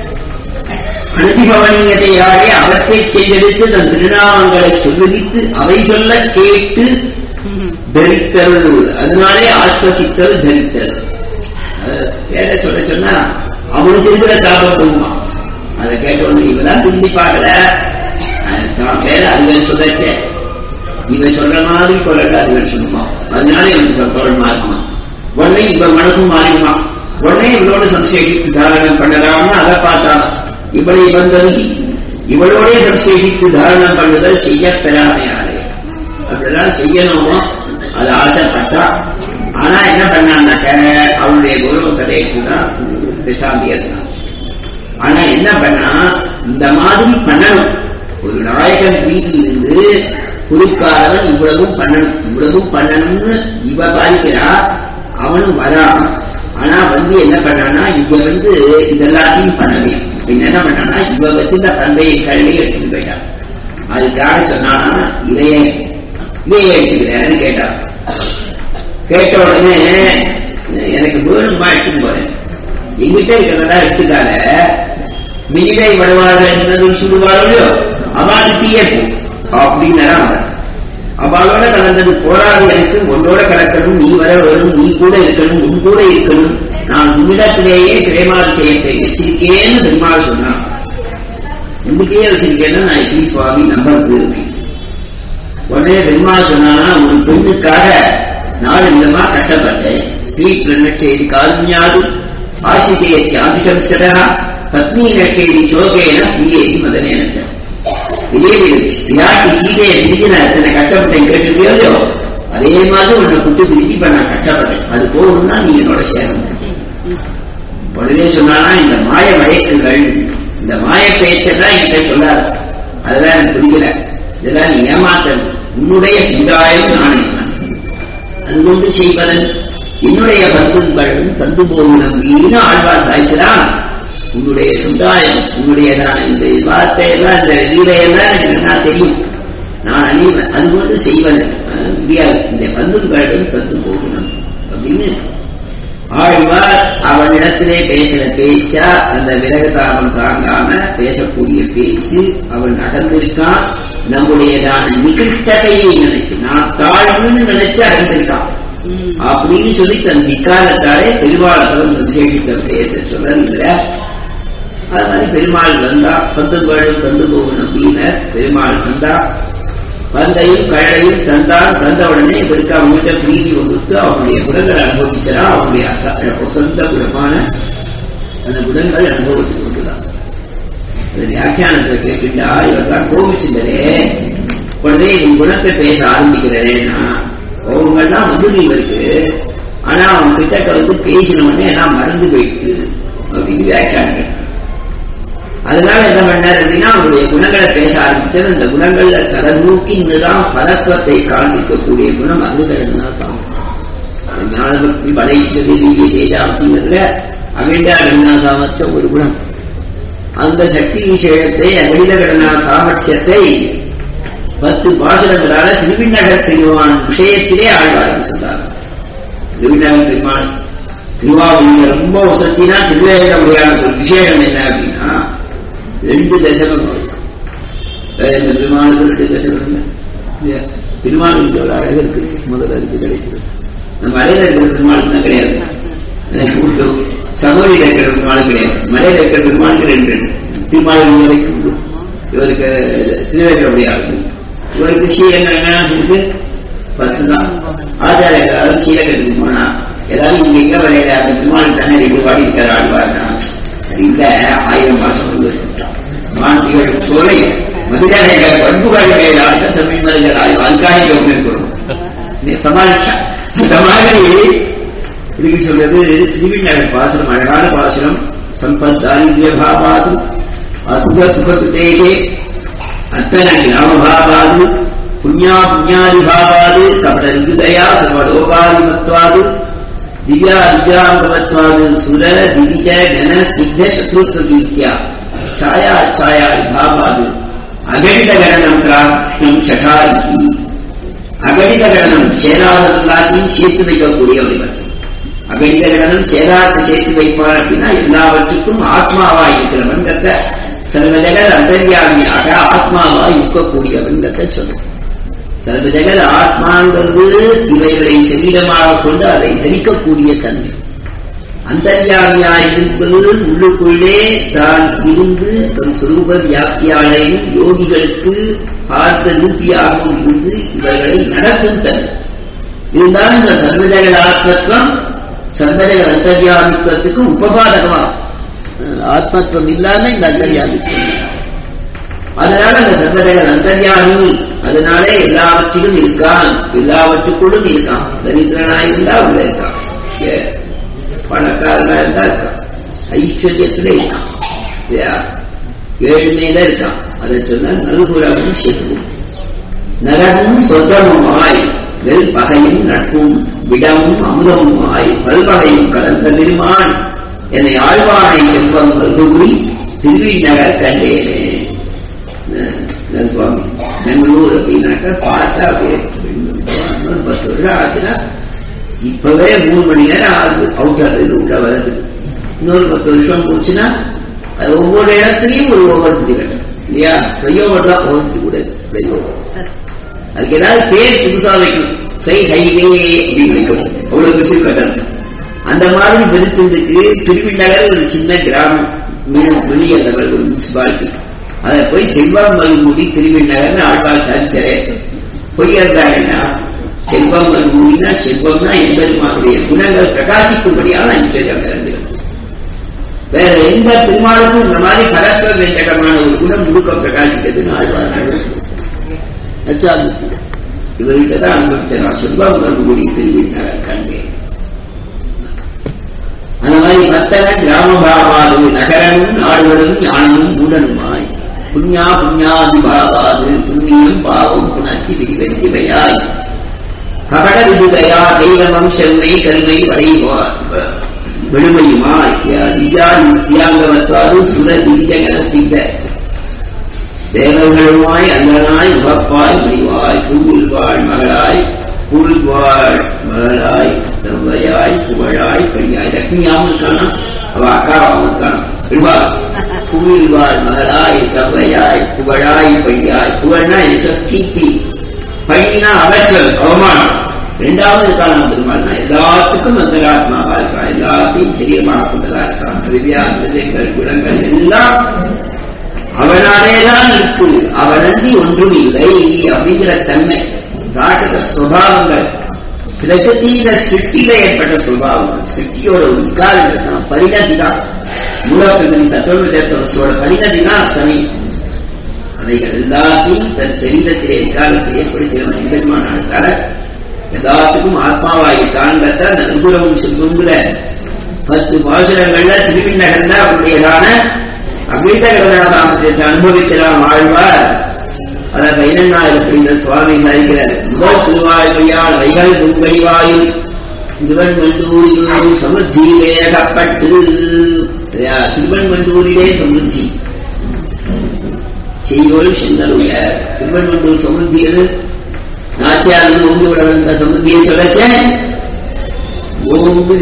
அனுதிபவனியதையாலே அவற்றை செய்தெடுத்து தன் திருநாமங்களை சொல்லித்து அவை சொல்ல கேட்டு தரித்தல் அதனாலே ஆஸ்வசித்தல் தரித்தல் அஹ் வேற சொல்ல சொன்னா அவனுக்கு இருக்கிற தாபம் போகுமா அதை கேட்ட உடனே இவதான் திரும்பி பார்க்கல அஹ் தான் வேற அதுகள் சொல்லச்சே இவ சொல்ற மாதிரி கொள்ளல அதுகள் சொல்லுமா அதனால இவனுக்கு சத்தோழமா இருக்குமா உடனே இவ மனசும் மாறிடுமா உடனே இவளோட சம்சேஷித்து தாரணம் பண்ணலாம்னு அதை பார்த்தான் இவளை வந்தருகி இவளோடே சம்சேஷித்து தாரணம் பண்ணுதல் செய்ய பெறாமையாலே அப்படிதான் செய்யணும் அது ஆசைப்பட்டா ஆனா என்ன பண்ணான்னாக்க அவனுடைய குருவத்தை தான் பிசாந்தி இருந்தான் ஆனா என்ன பண்ணா இந்த மாதிரி பண்ணணும் ஒரு நாயகன் வீட்டிலிருந்து குருக்காரன் இவ்வளவும் பண்ணணும் இவ்வளவும் பண்ணணும்னு இவ பாதிக்கிறா அவனும் வரான் ஆனா வந்து என்ன பண்ணான்னா இங்க வந்து இதெல்லாத்தையும் பண்ணவே பின்ன என்ன பண்ணான்னா இவ வச்சு இந்த தந்தையை கல்வி எடுத்துட்டு போயிட்டான் அதுக்காக சொன்னானா இதையே இதையே எடுத்துக்கிறேன்னு கேட்டான் கேட்ட உடனே எனக்கு வேணுமா எடுத்துட்டு போறேன் எங்கிட்ட இருக்கிறதா எடுத்துக்காத மினிடை வருவார்கள் என்பது சொல்லுவார்களோ அவாது தீயப்பு அப்படின்னு அவளோட கலந்தது போராது எனக்கு உன்னோட கலக்கணும் நீ வர வரும் நீ கூட இருக்கணும் உன் கூட இருக்கணும் நான் உன்னிடத்திலேயே பிரேமால் செய்யத்தை வச்சிருக்கேன்னு பெருமாள் சொன்னான் உங்களுக்கே வச்சிருக்கேன்னு நான் எப்படி சுவாமி நம்புறது உடனே பெருமாள் சொன்னானா ஒரு பெண்ணுக்காக நாலு விதமா கட்டப்பட்டேன் ஸ்ரீ பிரண்ணச்செய்தி கால்மியாது ஆசிரியத்தை ஆதிசம்சதா பத்னி நச்செய்தி சோகேன பிரியேதி மதனேன இதே விராட்டி கீதையை பிரிஞ்சு நான் எத்தனை கஷ்டப்பட்டேன் கேட்டுருக்கியோ அதே மாதிரி உன்னை குட்டு பிரிஞ்சு இப்ப நான் கஷ்டப்பட்டேன் அது போகணும்னா நீ என்னோட சேரணும் உடனே சொன்னானா இந்த மாய மயக்கங்கள் இந்த மாய பேச்செல்லாம் என்கிட்ட சொல்லாத அதெல்லாம் எனக்கு புரியல இதெல்லாம் நீ ஏமாத்தல் உன்னுடைய சமுதாயம் நானே அது கொண்டு செய்வதன் என்னுடைய பந்துங்களும் தந்து போகும் நம்பின்னு ஆழ்வார் தாய்க்கிறான் உன்னுடைய சமுதாயம் உன்னுடையதான இந்த வார்த்தை எல்லாம் இந்த லீலையெல்லாம் எனக்கு நல்லா தெரியும் நான் அணிவன் அது கொண்டு செய்வன் அஹ் முடியாது இந்த பந்துங்களும் தந்து போகணும் அப்படின்னு ஆழ்வார் அவனிடத்திலே பேசின பேச்சா அந்த விலகதாபம் தாங்காம பேசக்கூடிய பேச்சு அவன் நடந்திருக்கான் நம்முடையதான நிகிருஷ்டத்தையை நினைச்சு நான் தாழ்வுன்னு நினைச்சு அடைந்திருக்கான் அப்படின்னு சொல்லி தன் விக்காலத்தாலே பெருமாளத்தவன் விசேஷித்த பெயர்த்து சொல்ல அது மாதிரி பெருமாள் வந்தா பந்துகளும் தந்து போகும் நம்பின பெருமாள் வந்தா பந்தையும் கழையும் தந்தான் தந்த உடனே இவருக்கு அவங்ககிட்ட பிரீதி வகுத்து அவனுடைய குணங்களை அனுபவிச்சா அவனுடைய அச- சொந்த குணமான அந்த குணங்கள் அனுபவித்து கொடுக்கலாம் இந்த வியாக்கியானத்தை கேட்டுட்டா இவர்தான் கோபிச்சுட்டரே உடனே இவன் குணத்தை பேச ஆரம்பிக்கிறேன்னா கோபங்கள்லாம் வந்து இவருக்கு ஆனா அவன் கிட்ட வந்து பேசின உடனே எல்லாம் மறந்து போயிட்டு அப்படின்னு வியாக்கியானம் அதனால என்ன பண்ணார் அப்படின்னா அவருடைய குணங்களை பேச ஆரம்பிச்சது அந்த குணங்கள்ல தலநூக்கி இங்குதான் பலத்துவத்தை காண்பிக்கக்கூடிய குணம் அதுகள் தான் சாமிச்சம் ஞானபக்தி வளைச்சது செய்ய தேஜாம்சிங்கிறதுல அகிண்டா கடனா சாமர்ச்ச ஒரு குணம் அந்த சக்தி விஷயத்தை அகில கடனா சாமர்த்தியத்தை பத்து பாசுரங்களால திருவிண்ணகர் திருவான் விஷயத்திலே ஆழ்வார்கள் சொல்றாங்க திருவிண்ணகர் திருமான் திருவாவூரில் ரொம்ப வசத்தினா திருவேக முடியாத ஒரு விஷயம் என்ன அப்படின்னா ரெண்டு தசகம் வரும். வேற இந்த பெருமாளுக்கு ரெண்டு தசகம் இல்லை. இல்லையா? பெருமாளுக்கு ஒரு அழகு இருக்கு முதல்ல இருக்கு கடைசியில் நம்ம அறையில் இருக்கிற பெருமாளுக்கு தான் கிடையாது உண்டு. சமூரியில் இருக்கிற பெருமாளுக்கு கிடையாது மலையில் இருக்கிற பெருமாளுக்கு ரெண்டு ரெண்டு திருமாவளி வரைக்கும் உண்டு. இவருக்கு திருவேக முடியாது இவருக்கு ஸ்ரீரங்கம் இருக்கு பத்து தான் ஆச்சாரிய எல்லாரும் ஸ்ரீரங்கத்துக்கு போனா எல்லாரும் இங்க எங்க விளையாட அந்த பெருமாள் தானே ரெண்டு பாடி இருக்கிற ஆழ்வார்னா இல்ல ஆயிரம் மாசம் வந்து மானசிக சோலை மதிதான பண்புகள் ஆட்ட தமிழ் மதிகள் அதுக்காக ஒன்று இருக்கணும் நீ சமாளிச்சா இந்த மாதிரி இதுக்கு சொல்றது திருவிண்ணகர் பாசனம் அழகான பாசனம் சம்பத் தாரித்ய பாபாது அசுக சுகத்துதேகே அத்தன கிராமபாபாது புண்ணியா புண்ணியாதி பாபாது கபட விதுதயா சர்வலோகாதிமத்வாது திவ்யா திவ்யாங்கவத்வாது சுர திவிஜ கன ஸ்னிக்த சத்ருத்வ கீர்த்தியா ಛಾಯಾ ಛಾಯಾ ವಿಭಾವಾದು ಅಗಣಿತ ಗಣನಂ ಪ್ರಾಪ್ತಂ ಶಠಾರಿಹಿ அகடித கணனம் சேராதெல்லாத்தையும் சேர்த்து வைக்கக்கூடியவர்கள் அகடித கணனம் சேராத சேர்த்து வைப்பார் அப்படின்னா எல்லாவற்றுக்கும் ஆத்மாவா இருக்கிறவன் கத்த சர்வஜகத் அந்தர்யாமியாக ஆத்மாவா இருக்கக்கூடியவன் கத்த சொல்லும் சர்வஜகத் ஆத்மாங்கிறது இவைகளை சரீரமாக கொண்டு அதை தரிக்கக்கூடிய தன்மை அந்தர்யாமியாயிருப்பது உள்ளுக்குள்ளே தான் இருந்து தன் சுரூப வியாப்தியாலையும் யோகிகளுக்கு பார்த்த ரூபியாகவும் இருந்து இவர்களை நடத்தும் தன்மை இருந்தாலும் இந்த சர்வஜகல் ஆத்மத்துவம் சர்வஜகல் அந்தர்யாமித்துவத்துக்கு உபபாதகமாகும் ஆத்மத்துவம் இல்லாம இந்த அந்தர்யாமித்துவம் அதனால அந்த சர்வஜகல் அந்தர்யாமி அதனால எல்லாவற்றிலும் இருக்கான் எல்லாவற்றுக்குள்ளும் இருக்கான் தரித்திரனாய் இருந்தா உள்ள இருக்கான் பணக்காரனா இருந்தா இருக்கான் ஐஸ்வர்யத்துல இருக்கான் இல்லையா ஏழ்மையில இருக்கான் அதை சொன்ன நல்குலமும் செல்வம் நரகமும் சொர்க்கமுமாய் வெல் பகையும் நட்பும் விடமும் அமுதமுமாய் பல்வகையும் கலந்த பெருமான் என்னை ஆழ்வானை செல்வம் மருதுகுடி திருவிநகர் கண்டேனே சுவாமி பெங்களூர் அப்படின்னாக்கா பார்த்தா அப்படியே பத்து வருஷம் ஆச்சுன்னா இப்பவே மூணு மணி நேரம் ஆகுது அவுட்டர் இது உள்ள வருது இன்னொரு பத்து வருஷம் போச்சுன்னா அது ஒவ்வொரு இடத்துலையும் ஒரு ஓவர்த்தி கட்டும் இல்லையா ஃப்ளைஓவர் தான் ஓவர்த்தி கூட ஃப்ளைஓவர் அதுக்கு ஏதாவது பேர் புதுசா வைக்கணும் சை ஹைவே அப்படின்னு வைக்கணும் அவ்வளவு பெருசு கட்டணும் அந்த மாதிரி பெருசுக்கு திருவிநகர் ஒரு சின்ன கிராமம் வெளியே அந்த ஒரு முனிசிபாலிட்டி அதை போய் செல்வம் மல்முடி திருவிநகர்னு ஆழ்வார் சாதிச்சாரே போய் இருந்தாங்கன்னா செல்வம் மல்முடினா செல்வம்னா எம்பெருமானுடைய குணங்கள் பிரகாசிக்கும்படியான ஐஸ்வர்யம் பிறந்திருக்கும் வேற எந்த பெருமாளுக்கும் இந்த மாதிரி பரஸ்பர வெங்கடமான ஒரு குணம் முழுக்க பிரகாசிக்கிறதுன்னு ஆழ்வார் இவர்கிட்ட தான் அனுபவிச்சார் செல்வம் மல்முடி திருவிநகர் கண்டேன் அந்த மாதிரி பத்தன கிராமபாவாது நகரமும் நாடுகளும் ஞானமும் மூடனுமாய் புண்ணியா புண்ணியாதிபாவாது புண்ணியம் பாவம் புணர்ச்சி விரிவெற்றிவையாய் கபட விடுகையா தெய்வமம் செல்மை கருமை வடைவார் விடுமையுமாய் தியா நித்யாங்கவத்தாது சுர திஜகன சித்த தேவர்களுமாய் அண்ணனாய் உகப்பாய் முடிவாய் பூவில் வாழ் மகளாய் பூழ்வாள் மகளாய் தந்தையாய் புகழாய் பெரியாய் லட்சுமியாவும் இருக்கானா அவ அக்காவாவும் இருக்கானா விடுவா பூழ்வாள் மகளாய் தந்தையாய் புகழாய் பெரியாய் புகழ்னா கீர்த்தி பையனா அவற்றல் அவமானம் ரெண்டாவது இருக்கான பெருமாள்னா எல்லாத்துக்கும் அந்தராத்மாவா இருக்கான் எல்லாத்தையும் சரீரமாக கொண்டதா இருக்கான் திவ்யா நிலைகள் குணங்கள் எல்லாம் அவனாலேதான் இருக்கு அவனன்றி ஒன்றும் இல்லை அப்படிங்கிற தன்மை நாட்டக சுவாவங்கள் பிரகதியில சிட்டியில ஏற்பட்ட சுபாவம் சிட்டியோட உட்காரங்கள் தான் பரிணதி தான் மூலப்பிரகதி சத்தோட பரிணதி தான் சனி அவைகள் எல்லாத்தையும் தன் சரீரத்திலே எக்காலத்தை ஏற்படுத்தின எம்பெருமானால எல்லாத்துக்கும் ஆத்மாவாகி காண்பத்த நல்குணமும் செல்வங்கிற பத்து பாசுரங்கள்ல திருவிநகர்ல அவருடையதான அமிர்த கடனாமத்தை அனுபவிக்கலாம் ஆழ்வார் அதை பதினெண்ணாயிரம் அப்படின்ற சுவாமி சாதிக்கிறார் முதல் திருவாழ்வையால் வைகள் முன்வழிவாயில் திருவன்மண்டூரில் சமுத்தியிலே அகப்பட்டு திருவன்மண்டூரிலே சமுத்தி செய்வோல் சென்னலுள்ள திருவன்மண்டூர் சமுத்தியில் நாச்சியார் ஓம்பு விட வந்த சமுத்தியை சொல்லச்சேன் ஓம்பு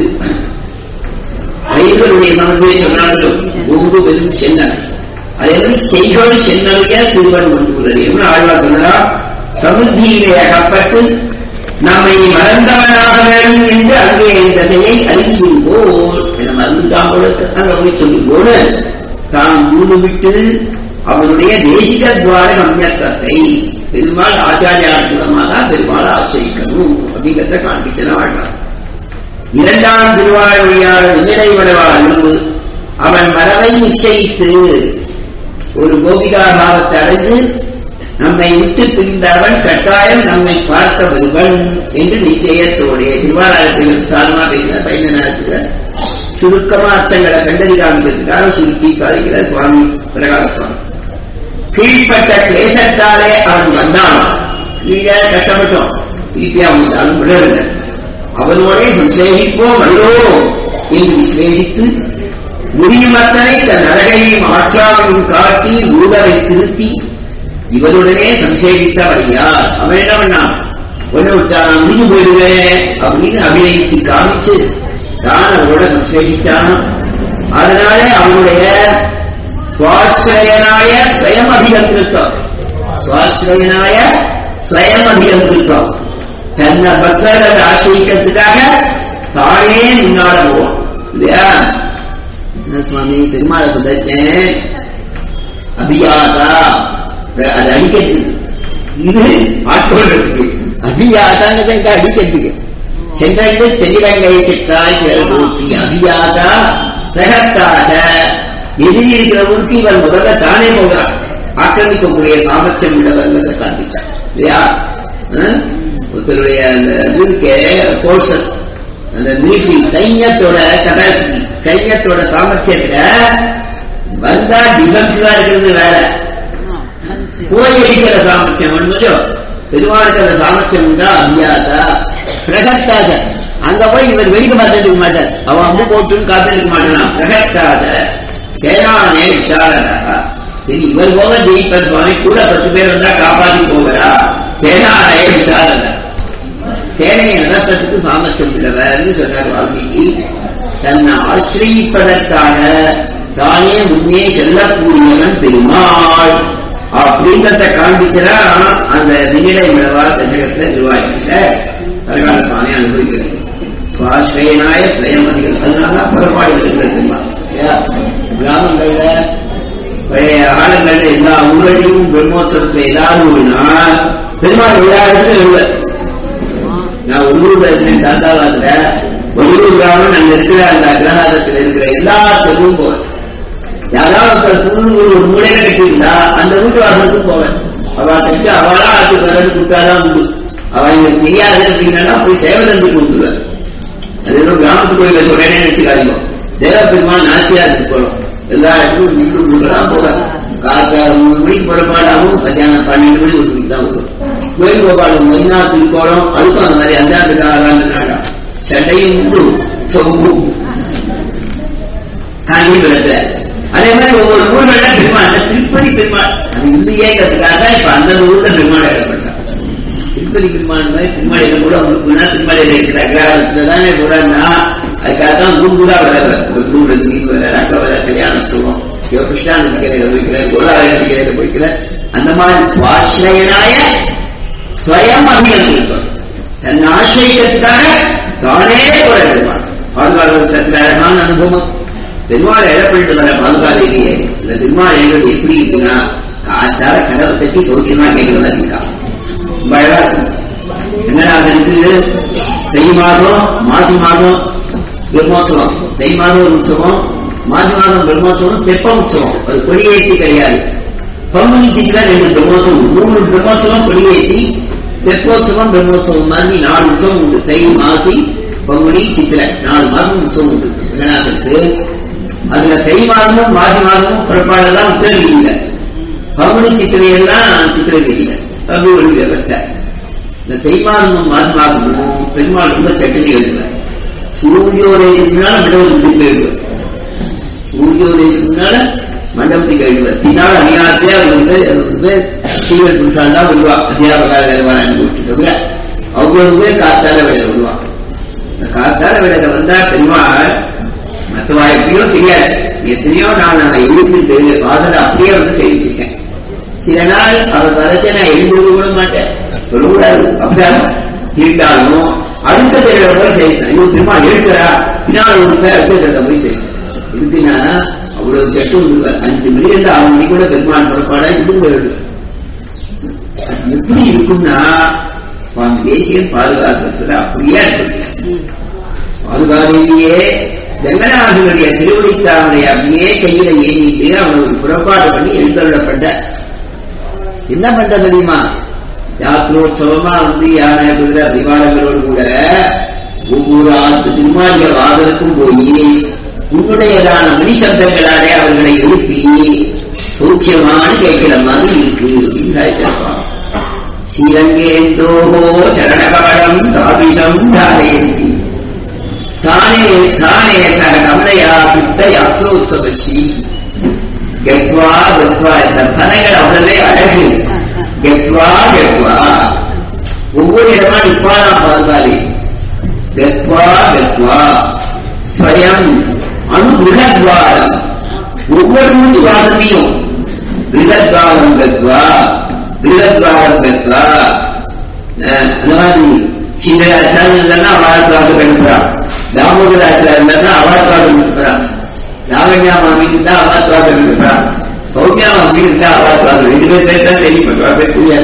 ஐவருடைய சமுதியை சொன்னாலும் ஓம்பு வெறும் சென்னல் அதே மாதிரி செய்கோள் சென்னலுடைய திருவன் மண்டூரர் என்று ஆழ்வார் சொன்னா சமுத்தியிலே அகப்பட்டு நம்மை மறந்தவனாக வேண்டும் என்று அங்கே இந்த செயலை அறிவிக்கும் போல் என மறந்துதான் போல அங்க போய் சொல்லும் போது தான் ஊடு விட்டு அவனுடைய தேசிக துவார கம்யத்தை பெருமாள் ஆச்சாரியாத்மகமாக பெருமாள் ஆசிரிக்கணும் அப்படிங்கிறத காண்பிச்சன வாழ்வார் இரண்டாம் திருவாழ்வையால் நினைவடைவாலும் அவன் மரபை நிச்சயித்து ஒரு கோபிகா பாவத்தை அடைந்து நம்மை விட்டு பிரிந்தவன் கட்டாயம் நம்மை பார்க்க வருவன் என்று நிச்சயத்தோடைய திருவாளர்கள் சாரமா பேசின பயண நேரத்தில் சுருக்கமா அர்த்தங்களை கண்டறி காமிக்கிறதுக்காக சுருக்கி சாதிக்கிற சுவாமி பிரகார சுவாமி கீழ்பட்ட கிளேசத்தாலே அவன் வந்தான் கீழே கஷ்டப்பட்டோம் திருப்பி அவன் விடவில்லை அவனோடே சம்சேகிப்போம் அல்லோ என்று விசேஷித்து முடியுமத்தனை தன் அழகையும் ஆற்றாமையும் காட்டி ஊழலை திருத்தி இவருடனே சம்சேகித்தவரையார் அவன் என்ன பண்ணான் ஒண்ணு விட்டா நான் முடிஞ்சு போயிடுவேன் அப்படின்னு அபிநயிச்சு காமிச்சு தான் அவரோட சம்சேகிச்சான் அதனால அவனுடைய சுவாஸ்ரயனாய ஸ்வயம் அபிகந்திருத்தம் சுவாஸ்ரயனாய ஸ்வயம் அபிகந்திருத்தம் தன்னை பக்தர்கள் ஆசிரிக்கிறதுக்காக தானே முன்னால போவோம் இல்லையா என்ன சுவாமி பெருமாளை சொல்லிட்டேன் அபியாதா அது அடிக்கிறதுக்கு இது ஆட்கொள்றதுக்கு அபியாதாங்கிறது எங்க அடிக்கிறதுக்கு சென்றண்டு தெளிவங்கை சிற்றாய் பிறகு அபியாதா சகத்தாக எதிரி இருக்கிற ஊருக்கு இவர் முதல்ல தானே போகிறான் ஆக்கிரமிக்கக்கூடிய சாமர்த்தியம் உள்ளவர்களை காண்பிச்சான் இல்லையா ஆ? ஒருத்தருடைய அந்த இதுக்கே கோர்சஸ் அந்த மிலிட்ரி சைன்யத்தோட கபாசிட்டி சைன்யத்தோட சாமர்த்தியத்துல வந்தா டிஃபென்சிவா இருக்கிறது வேற போய் அடிக்கிற சாமர்த்தியம் ஒன்று பெருமாளுக்கு அந்த சாமர்த்தியம் உண்டா அபியாசா பிரகட்டாத அங்க போய் இவர் வெடிக்க பார்த்துட்டு மாட்டார் அவன் அம்பு போட்டுன்னு காத்திருக்க மாட்டான் பிரகட்டாத சேனானே விசாரதா சரி இவர் போக ஜெயிப்பர் சுவாமி கூட பத்து பேர் வந்தா காப்பாத்தி போகிறா சேனானே விசாரதா சேனையை நடத்துறதுக்கு சாமர்த்தியம் உள்ளவர்னு சொன்னார் வால்மீகி தன்னை ஆசிரியிப்பதற்காக தானே முன்னே செல்லக்கூடியவன் பெருமாள் அப்படின்றத காண்பிச்சதா அந்த நிலை விடவா தசகத்தை நிர்வாகிக்கிட்ட பரகால சுவாமி அனுபவிக்கிறது சுவாஸ்ரயனாய ஸ்வயம் அதிகம் அதனால பெருமாள் இருக்கிறது கிராமங்கள்ல பழைய ஆளுங்கள்ல எல்லா ஊரடியும் பிரம்மோத்சவத்துல ஏதாவது ஒரு நாள் பெருமாள் எல்லா இடத்துல இல்லை நான் உள்ளூர்ல இருக்கேன் தாத்தாவாதுல உள்ளூர் கிராமம் அங்க இருக்கிற அந்த அக்ரஹாரத்தில் இருக்கிற எல்லா தெருவும் போவேன் யாராவது ஒருத்தர் புல்லூர் ஒரு மூலையில கட்டியிருந்தா அந்த வீட்டு வாசலுக்கும் போவேன் அவ தெரிஞ்சு அவளா அது வரது கொடுத்தாதான் உண்டு அவ எனக்கு தெரியாது அப்படின்னா போய் சேவை தந்து கொடுத்துருவேன் அது ஏதோ கிராமத்து கோயில சொல்றேன்னு நினைச்சுக்காதீங்க தேவ பெருமாள் நாச்சியாருக்கு போறோம் எல்லா இடத்துக்கும் வீட்டு கொடுக்கலாம் போவேன் காக்கா மூணு மணிக்கு புறப்பாடாகும் மத்தியானம் பன்னெண்டு மணி ஒரு மணிக்கு தான் வரும் கோயில் கோபாலம் மொய்நாத்துக்கு போறோம் அதுக்கும் அந்த மாதிரி அஞ்சாண்டு காலம் நாடா சட்டையும் உண்டு சொம்பும் காஞ்சி விளக்க அதே மாதிரி ஒவ்வொரு ஊர்கள்ல பெருமாள் அந்த திருப்பதி பெருமாள் அது இல்லையேங்கிறதுக்காக இப்ப அந்த ஊர்ல பெருமாள் இடப்பட்டான் திருப்பதி பெருமாள் மாதிரி திருமலையில கூட உங்களுக்கு திருமலையில இருக்கிற அக்ரஹாரத்துல தானே போறான்னா அதுக்காக தான் ஊர் ஊரா வளர்ற ஒரு ஊர் நீர் வர அங்க வர கல்யாணம் சொல்லுவோம் சிவகிருஷ்ணா நம்பிக்கையில போய்க்கிறேன் கோலாய நம்பிக்கையில போய்க்கிறேன் அந்த மாதிரி சுவாசிரயனாய ஸ்வயம் அபிநந்தித்தோம் தன் ஆசிரியத்துக்காக தானே போற பெருமாள் பாதுகாப்பு அழகான அனுபவம் பெருமாள் எழப்பட்டு வர பாதுகாதேவியே இந்த பெருமாள் எழுவது எப்படி இருக்குன்னா காத்தால கடவை தட்டி சௌக்கியமா கேட்கிறதா இருக்கா ரொம்ப அழகா இருக்கும் என்னடா அது இருக்குது தை மாதம் மாசி மாதம் பிரம்மோற்சவம் தை மாதம் ஒரு உற்சவம் மாசி மாதம் பிரம்மோற்சவம் தெப்ப உற்சவம் அது கொடியேற்றி கிடையாது பங்குனி சித்திர ரெண்டு பிரம்மோற்சவம் மூணு பிரம்மோற்சவம் கொடியேற்றி தெப்போற்சவம் பிரம்மோற்சவம் மாதிரி நாலு உற்சவம் உண்டு தை மாசி பங்குனி சித்திரை நாலு மாதம் உற்சவம் உண்டு விநாயகருக்கு அதுல தை மாதமும் மாசி மாதமும் புறப்பாடெல்லாம் உத்தரவு இல்லை பங்குனி சித்திரையெல்லாம் சித்திரை இல்லை அது ஒரு விவஸ்தை இந்த தை மாதமும் மாசி மாதமும் பெருமாள் ரொம்ப சட்டடி எழுதுவார் சூரியோதயத்துக்கு முன்னால மண்டபத்துக்கு போயிடுவார் சூரியோதயத்துக்கு முன்னால மண்டபத்துக்கு எழுதுவார் பின்னால் அநியாயத்தே அவர் வந்து அவர் வந்து சீவர் புருஷால் தான் வருவா அத்தியாபகார வருவார் அனுபவிச்சு அவங்க காத்தால வேலை வருவான் இந்த காத்தால வேலையில வந்தா பெருமாள் மற்றவா எப்படியோ தெரியாது எத்தனையோ நான் நான் எழுதி தெரியல பாதல அப்படியே வந்து தெரிவிச்சிருக்கேன் சில நாள் அவர் வரச்ச நான் எழுந்து கூட மாட்டேன் சொல்லக்கூடாது அப்படிதான் இருந்தாலும் அடுத்த தெரியல போய் செய்யணும் இவன் திரும்ப எழுக்கிறா பின்னால் ஒரு பேர் அடுத்த போய் செய்யணும் இருக்குன்னா அவ்வளவு சட்டு விடுவார் அஞ்சு மணி இருந்து ஆறு மணி கூட பெருமாள் புறப்பாடா இது போயிடுது எப்படி இருக்கும்னா சுவாமி தேசியன் பாதுகாக்கிறதுல அப்படியே இருக்கு பாதுகாதையிலேயே வெங்கடாசனுடைய திருவடித்தாமரை அப்படியே கையில ஏறிட்டு அவன் ஒரு புறப்பாடு பண்ணி எழுந்தருளப்பட்ட என்ன பண்ற தெரியுமா யாத்திரோற்சவமா வந்து யானை குதிரை அதிகாரங்களோடு கூட ஒவ்வொரு ஆத்து திருமாளிய வாதலுக்கும் போய் உன்னுடையதான மணி சப்தங்களாலே அவர்களை எழுப்பி சௌக்கியமான கேட்கிற மாதிரி இருக்கு அப்படின்னு சாய்ச்சிருப்பான் ஸ்ரீரங்கேந்தோகோ சரணகமலம் தாபிதம் தாரயந்தி தானே தானே சக கமலையா பித்த யாத்ரோத்சவஸ்ரீ கெத்வா கெத்வா இந்த பதங்கள் அவ்வளவே அழகு கெத்வா கெத்வா ஒவ்வொரு இடமா நிப்பானா பார்த்தாலே கத்வா கத்வா ஸ்வயம் அணு பிருகத்வாரம் ஒவ்வொரு துவாரத்தையும் பிருகத்வாரம் கத்வா பிருகத்வாரம் கத்வா அந்த மாதிரி சிங்கராச்சாரம் இல்லைன்னா அவாழ்வாக கண்டுறான் தாமோதராச்சாரம் இல்லைன்னா அவாழ்வாக கண்டுறான் லாவண்யா மாமி இருந்தா அவாழ்வாக கண்டுறான் சௌமியா மாமி இருந்தா அவாழ்வாக ரெண்டு பேர் பேர் தான் கேள்விப்படுறாங்க புரியாது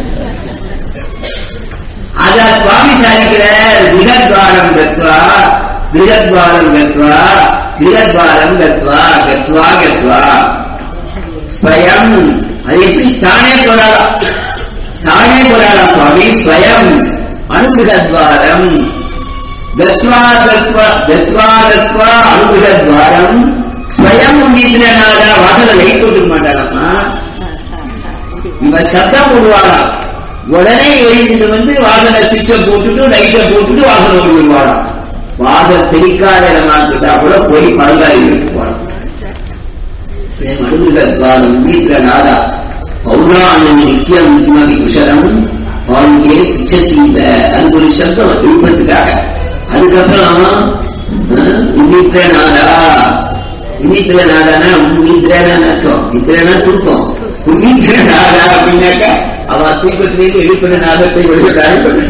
அத சுவாமி சாதிக்கிற விகத்வாரம் கத்வா விகத்வாரம் கத்வா விகத்வாரம் கத்வா கத்வா கத்வா ஸ்வயம் அது எப்படி தானே போராடலாம் தானே போராடலாம் சுவாமி ஸ்வயம் அனுகிரகத்வாரம் கத்வா கத்வா கத்வா கத்வா அனுகிரகத்வாரம் ஸ்வயம் உன்னீத்திரனாக வாசல லைட் போட்டுக்க மாட்டாராமா இவன் சத்தம் போடுவாராம் உடனே எழுந்துட்டு வந்து வாகன சுவிட்ச போட்டுட்டு லைட்டை போட்டுட்டு வாகனம் விடுவாராம் வாகனம் தெரிக்காத இடமா இருந்தா கூட போய் பழங்காரி இருக்குவாராம் மடுகுலத்வாரம் வீட்டில நாதா பௌராணி நித்தியம் கிமதி குஷலம் பாங்கே பிச்சத்தீந்த அது ஒரு சப்தம் வெளிப்படுத்துக்காக அதுக்கப்புறம் இன்னித்திர நாதா இன்னித்திர நாதானா உன்னித்திரனா அர்த்தம் இத்திரனா தூக்கம் உன்னித்திர நாதா அப்படின்னாக்கா அவ தூக்கத்திலேயே எழுப்பின நாதத்தை வெளியிட்டாரு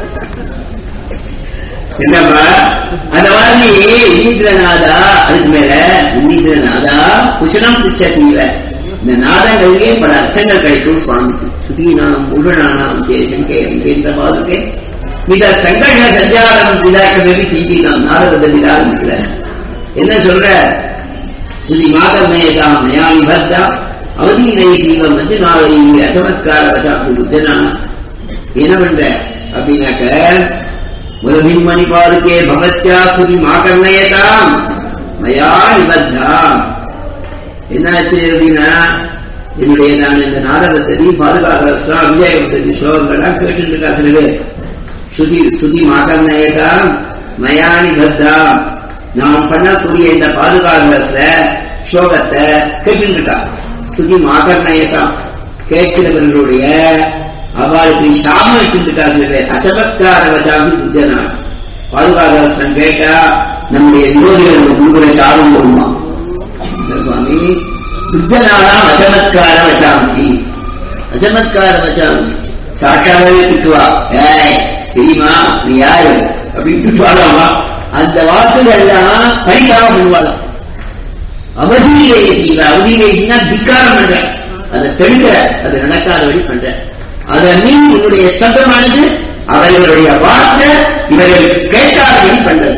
என்னம்மா அந்த மாதிரி இன்னித்திர நாதா அதுக்கு மேல இன்னித்திர நாதா குஷலம் பிச்சத்தீவ இந்த நாதங்களிலே பல அர்த்தங்கள் கிடைக்கும் சுவாமிக்கு சுதீனாம் உள்வனானாம் ஜெயசங்கே என்ற பாதுகே மித சங்கட சஞ்சாரம் விதாக்கமே சீதினாம் நாரதத்தில் ஆரம்பிக்கல என்ன சொல்ற ஸ்ரீ மாதமேதாம் நயாமி பத்தா அவதீனை தீபம் வந்து நாளை அசமத்கார வசாப்பு புத்தனா என்ன பண்ற அப்படின்னாக்க உலகின்மணி பாதுகே பகத்யா சுதி மாகர்ணயதாம் மயா நிபத்தாம் என்னாச்சு அப்படின்னா என்னுடைய நான் இந்த நாடகத்தை பாதுகாக்கிறா விஜயம் தெரிஞ்சு ஸ்லோகங்கள்லாம் கேட்டு இருக்கா சில பேர் ஸ்ருதி ஸ்துதி மாகர்ணயதாம் மயானி பத்தாம் நாம் பண்ணக்கூடிய இந்த பாதுகாக்கிறத ஸ்லோகத்தை கேட்டு இருக்கா ஸ்துதி மாகர்ணயதாம் கேட்கிறவர்களுடைய அவளுக்கு சாமம் வச்சிருக்காங்க அசபத்கார வச்சாமி சுத்தனா பாதுகாக்கிறன் கேட்டா நம்முடைய விரோதிகள் நம்ம குருகுல சாபம் போடுமா சுவாமி துர்ஜனாலாம் அசமத்கார வச்சாமி அசமத்கார வச்சாமி சாட்டாவே திட்டுவா ஏய் தெரியுமா நீ யாரு அப்படின்னு திட்டுவாளாமா அந்த வாக்குகள் எல்லாம் பரிகாரம் பண்ணுவாளாம் அவதியிலே அவதியிலேனா திக்காரம் பண்ற அதை தெளிக்கிற அது நடக்காதபடி பண்ற அதை நீ உன்னுடைய சத்தமானது அவர்களுடைய வார்த்தை இவர்களுக்கு கேட்காதபடி பண்றது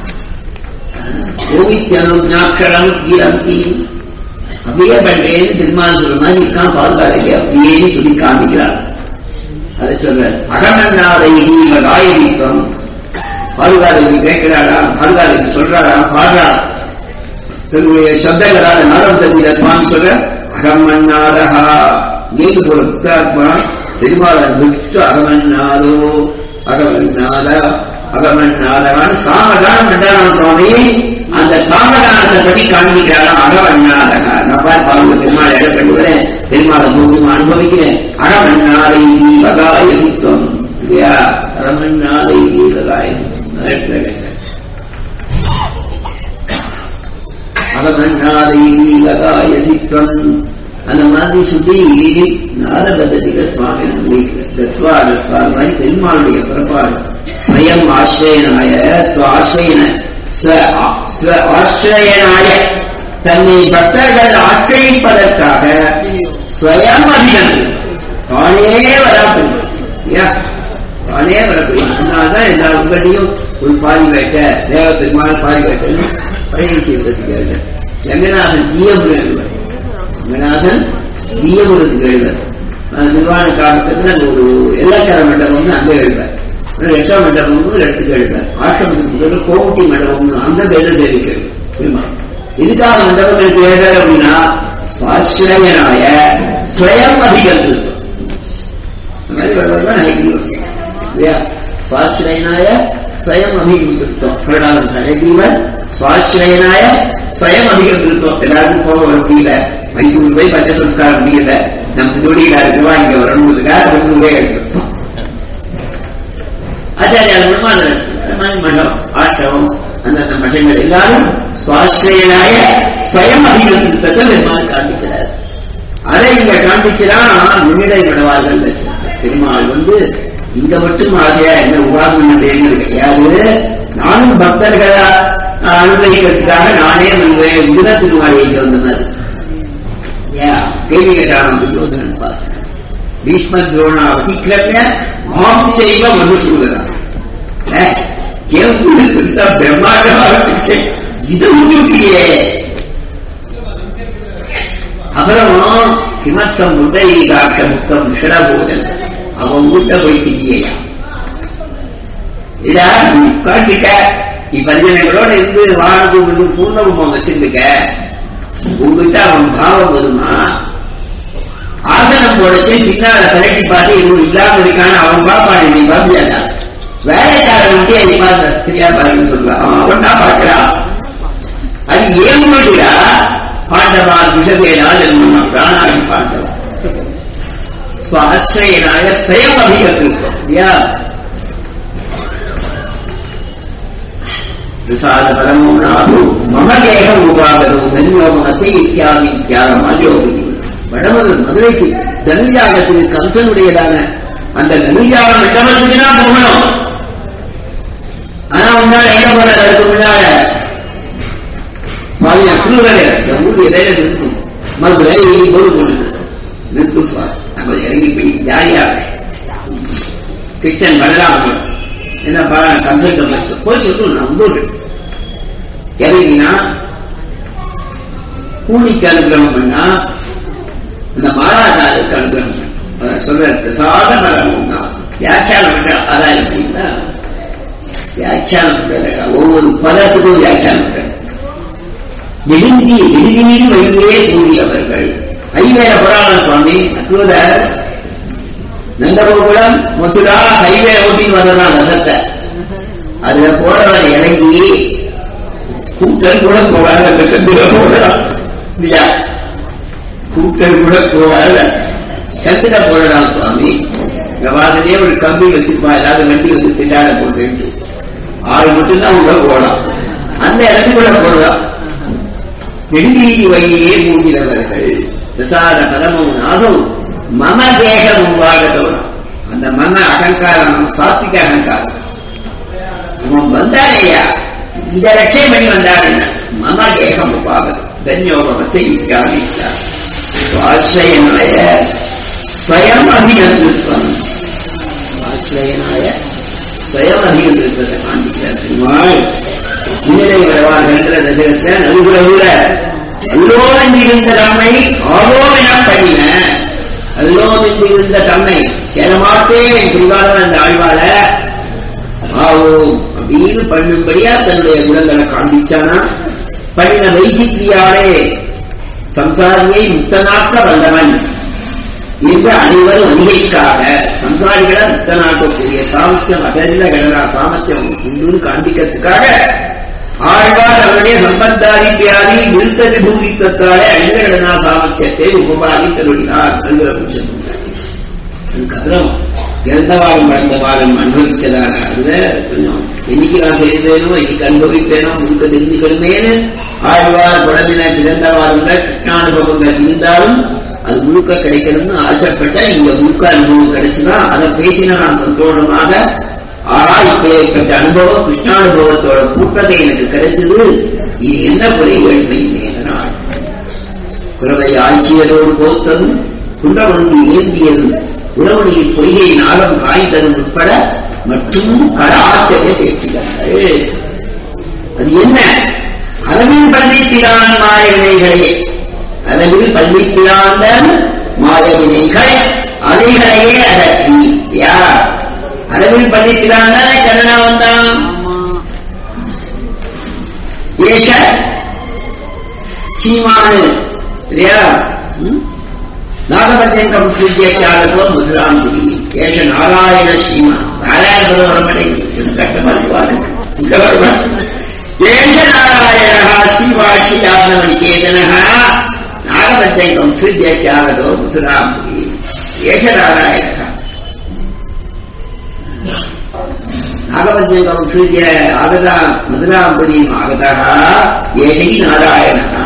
ஓவித்தனம் நாக்கரம் கீரந்தி அப்படியே பண்றேன்னு திருமால் சொல்ற மாதிரி இருக்கான் பால்காலைக்கு அப்படியே சொல்லி காமிக்கிறார் அதை சொல்ற அகமன்னாரை காயதீபம் பால்காலைக்கு கேட்கிறாரா பால்காலைக்கு சொல்றாரா பாடுறா தன்னுடைய சப்தங்களான நாரம் தந்திர சுவாமி சொல்ற அகமன்னாரஹா நீங்க போல புத்தாத்மா பெருமாள் விட்டு அகமன்னாதோ அகமன்னாத அகமன்னாதான் சாமகானம் பண்றாராம் சுவாமி அந்த சாமகானத்தை பற்றி காண்பிக்கிறாராம் அகமன்னாதகா நான் பாருங்க பெருமாள் இடப்படுகிறேன் பெருமாளை முழுவதும் அனுபவிக்கிறேன் அகமன்னாதை வகாயுத்தம் இல்லையா அகமன்னாதை வகாயம் அகமன்னாதை வகாயசித்வம் அந்த மாதிரி சுத்தி நாத பద్ధதிக சுவாமி தத்வாத சுவாமி மாதிரி பெருமாளுடைய புறப்பாடு ஸ்வயம் ஆசிரியனாய ஸ்வாசிரியன ஆசிரியனாய தன்னை பக்தர்கள் ஆக்கிரமிப்பதற்காக ஸ்வயம் அதிகம் தானே வராப்பில்லை தானே வரக்கூடிய அதனால்தான் எல்லா உங்களையும் ஒரு பாதி வேட்ட தேவ பெருமாள் பாதி வேட்டன்னு பழைய செய்வதற்கு ரங்கநாதன் ஜீயம் எழுதுவார் ரங்கநாதன் ஜீயமுருக்கு எழுதுவார் நிர்வாண காலத்துல ஒரு எல்லாக்கார மண்டபம்னு அங்கே எழுதுவார் ரட்சா மண்டபம்னு இடத்துக்கு எழுதுவார் ஆசிரமத்துக்கு முதல்ல கோமுட்டி மண்டபம்னு அந்த பேர்ல தெரிவிக்கிறது புரியுமா இதுக்காக மண்டபங்களுக்கு எழுதாரு அப்படின்னா சுவாசிரியனாய ஸ்வயம் அதிகரித்து இல்லையா சுவாசிரயனாய ஸ்வயம் அபிகிருத்தம் சொல்லலாம் ஹரகிரீவன் சுவாசிரயனாய ஸ்வயம் அபிகிருத்தம் எல்லாருக்கும் போக வர முடியல மைசூர் போய் பஞ்ச சம்ஸ்காரம் முடியல நம்ம நொடியில இருக்குவா இங்க வரணுங்கிறதுக்காக ரெண்டு ரூபாய் எடுத்துருக்கோம் ஆச்சாரியால் மூலமா அந்த மாதிரி மடம் ஆட்டம் அந்தந்த மடங்கள் எல்லாரும் சுவாசிரயனாய ஸ்வயம் அபிகிருத்தத்தை பெருமாள் காண்பிக்கிறார் அதை இங்க காண்பிச்சுதான் முன்னிலை மடவார்கள் பெருமாள் வந்து இங்க மட்டும் ஆசையா என்ன உபாசனம் பண்றேன்னு கிடையாது நானும் பக்தர்களா அனுபவிக்கிறதுக்காக நானே வந்து முத திருமாலை இங்க வந்தனர் கேள்வி கேட்டாலும் துரியோதனன் பார்த்தேன் பீஷ்ம துரோணா அதிக்கிரமிய மாம் செய்வ மதுசூதனா கேள்வி பெருசா பிரம்மாண்டமாக இதை விட்டுட்டியே அப்புறம் கிமத்தம் முட்டை காக்க முத்தம் விஷடபோதன் அவன் வீட்ட போயிட்டீங்கயா இதா நீ காட்டிட்ட நீ பரிஜனங்களோட இருந்து வாழ்ந்து பூர்ணகுமம் வச்சிருக்க உங்ககிட்ட அவன் பாவம் வருமா ஆசனம் போடச்சு பின்னால கலட்டி பார்த்து இவன் இல்லாம இருக்கான அவன் பாப்பான் நீ பாப்பியாடா வேலைக்காரன் மட்டும் அதை பார்த்த சரியா பாருன்னு சொல்றான் அவன் அவன் தான் பார்க்கிறான் அது ஏன் மாட்டுடா பாண்டவா விஷவேனா ஜென்மம் பிராணாதி பாண்டவா ஸ்வாசிரயனாய ஸ்வயம் அபிகத்திருக்கோம் இல்லையா பிரசாத பரமோ நாது மம தேகம் உபாகதம் தன்யோமனத்தை இத்தியாதி தியாகம் அஜோகி வடமது மதுரைக்கு தனுஜாகத்துக்கு கம்சனுடையதான அந்த தனுஜாகம் இடமத்துக்கு தான் போகணும் ஆனா உன்னால என்ன போற அதுக்கு முன்னால பாருங்க திருவரை ஊர் இடையில நிற்கும் மதுரை போது கொண்டு நிறுத்து சுவாமி நம்ம இறங்கி போய் ஜாலியாக கிருஷ்ணன் பலராமன் என்ன பாரு கம்சன் போய் சொல்லு நான் வந்து இறங்கினா கூலிக்கு அனுகிரகம் பண்ணா இந்த மாராஜாவுக்கு அனுகிரகம் பண்ண சொல்ற சாதனம் வியாக்கியானம் பண்ற அதான் எப்படின்னா வியாக்கியானம் பண்ற ஒவ்வொரு பதத்துக்கும் வியாக்கியானம் பண்ற நெடுங்கி நெடுங்கீடு வழியே கூடியவர்கள் ஐவேர புராண சுவாமி அற்புத நந்தகோகுலம் மசுரா ஹைவே ஓட்டின்னு வர்றான் ரதத்தை அதுல போறவன் இறங்கி கூட்டல் கூட போகாத கட்டத்துல போடுறான் இல்லையா கூட்டல் கூட போகாத கத்துல போடுறான் சுவாமி வாதிலே ஒரு கம்பி வச்சிருப்பா ஏதாவது வண்டி வந்து திட்டாட போட்டு ஆள் மட்டும்தான் உள்ள போலாம் அந்த இடத்துக்குள்ள போடுறான் நெடுங்கீடி வழியே மூடினவர்கள் பிரசாத பரமும் நாதும் மம தேகம் உருவாகத்தவன் அந்த மன அகங்காரம் சாத்விக அகங்காரம் அவன் வந்தாரையா இத ரட்சை பண்ணி வந்தாரு மம தேகம் உபாகதம் தன்யோகமத்தை வித்தியாதித்தார் ஆசிரியனாய ஸ்வயம் அபிநந்திருப்பம் ஆசிரியனாய ஸ்வயம் அபிநந்திருப்பதை காண்பிக்கிறார் முன்னிலை வரவார்கின்ற தசகத்தை நல்குறவுல அல்லோம் இருந்த தம்மை ஆவோம் என பண்ணின அல்லோம் இருந்த தம்மை சேரமாட்டேன் பிரிவாளர் அந்த ஆழ்வார ஆவோம் அப்படின்னு பண்ணும்படியா தன்னுடைய குணங்களை காண்பிச்சானா பண்ணின வைத்தியாலே சம்சாரியை முக்தனாக்க வல்லவன் என்று அனைவரும் அணிகைக்காக சம்சாரிகளை முக்தனாக்கக்கூடிய சாமர்த்தியம் அகல கடனா சாமர்த்தியம் உண்டு காண்பிக்கிறதுக்காக ஆழ்வார் அவருடைய சம்பந்தாதி பியாதி விருத்த விபூதித்தாலே அகில கடனா சாமர்த்தியத்தை உபபாதி தருளினார் என்கிற அதுக்கப்புறம் இறந்த வாரம் வளர்ந்த வாரம் அனுபவிச்சதான அதுல கொஞ்சம் இன்னைக்கு நான் செய்தேனோ இன்னைக்கு அனுபவிப்பேனோ முழுக்க தெரிஞ்சுக்கணுமேனு ஆழ்வார் குடம்பின பிறந்த வாரங்கள் கிருஷ்ணானுபவங்கள் இருந்தாலும் அது முழுக்க கிடைக்கணும்னு ஆசைப்பட்ட இங்க முழுக்க அனுபவம் கிடைச்சுதான் அதை பேசினா நான் சந்தோஷமாக ஆனா இப்பேற்பட்ட அனுபவம் கிருஷ்ணானுபவத்தோட கூட்டத்தை எனக்கு கிடைச்சது இது என்ன குறை வேண்மை அதனால் குறவை ஆட்சியரோடு போத்ததும் குன்றவனுக்கு ஏந்தியதும் உறவணியில் பொய்கை நாளம் காய்ந்ததும் உட்பட மற்றும் பல ஆச்சரிய சேர்க்கிறார்கள் அது என்ன அளவில் பள்ளிப்பிரான் மாயவினைகளே அளவில் பள்ளிப்பிராந்த மாயவினைகள் அவைகளையே அடக்கி யார் அளவில் பள்ளிப்பிரான் தானே கருணா வந்தான் ஏக சீமானு இல்லையா நாகபஞ்சங்கம் சூழ்ச்சியாளர்கள் மதுராம்புரி ஏஷ நாராயண ஸ்ரீமா நாராயணபுரம் வர மாட்டேங்குது கஷ்டமா இருப்பாரு இந்த வருவா ஏஷ நாராயணா ஸ்ரீவாட்சி யாதவன் சேதனஹா நாகபஞ்சங்கம் சுஜ்யாகதோ முதுராம்புரி ஏஷ நாராயணா நாகபஞ்சங்கம் சூரிய ஆகதா மதுராம்புரியும் ஆகதா ஏஷை நாராயணா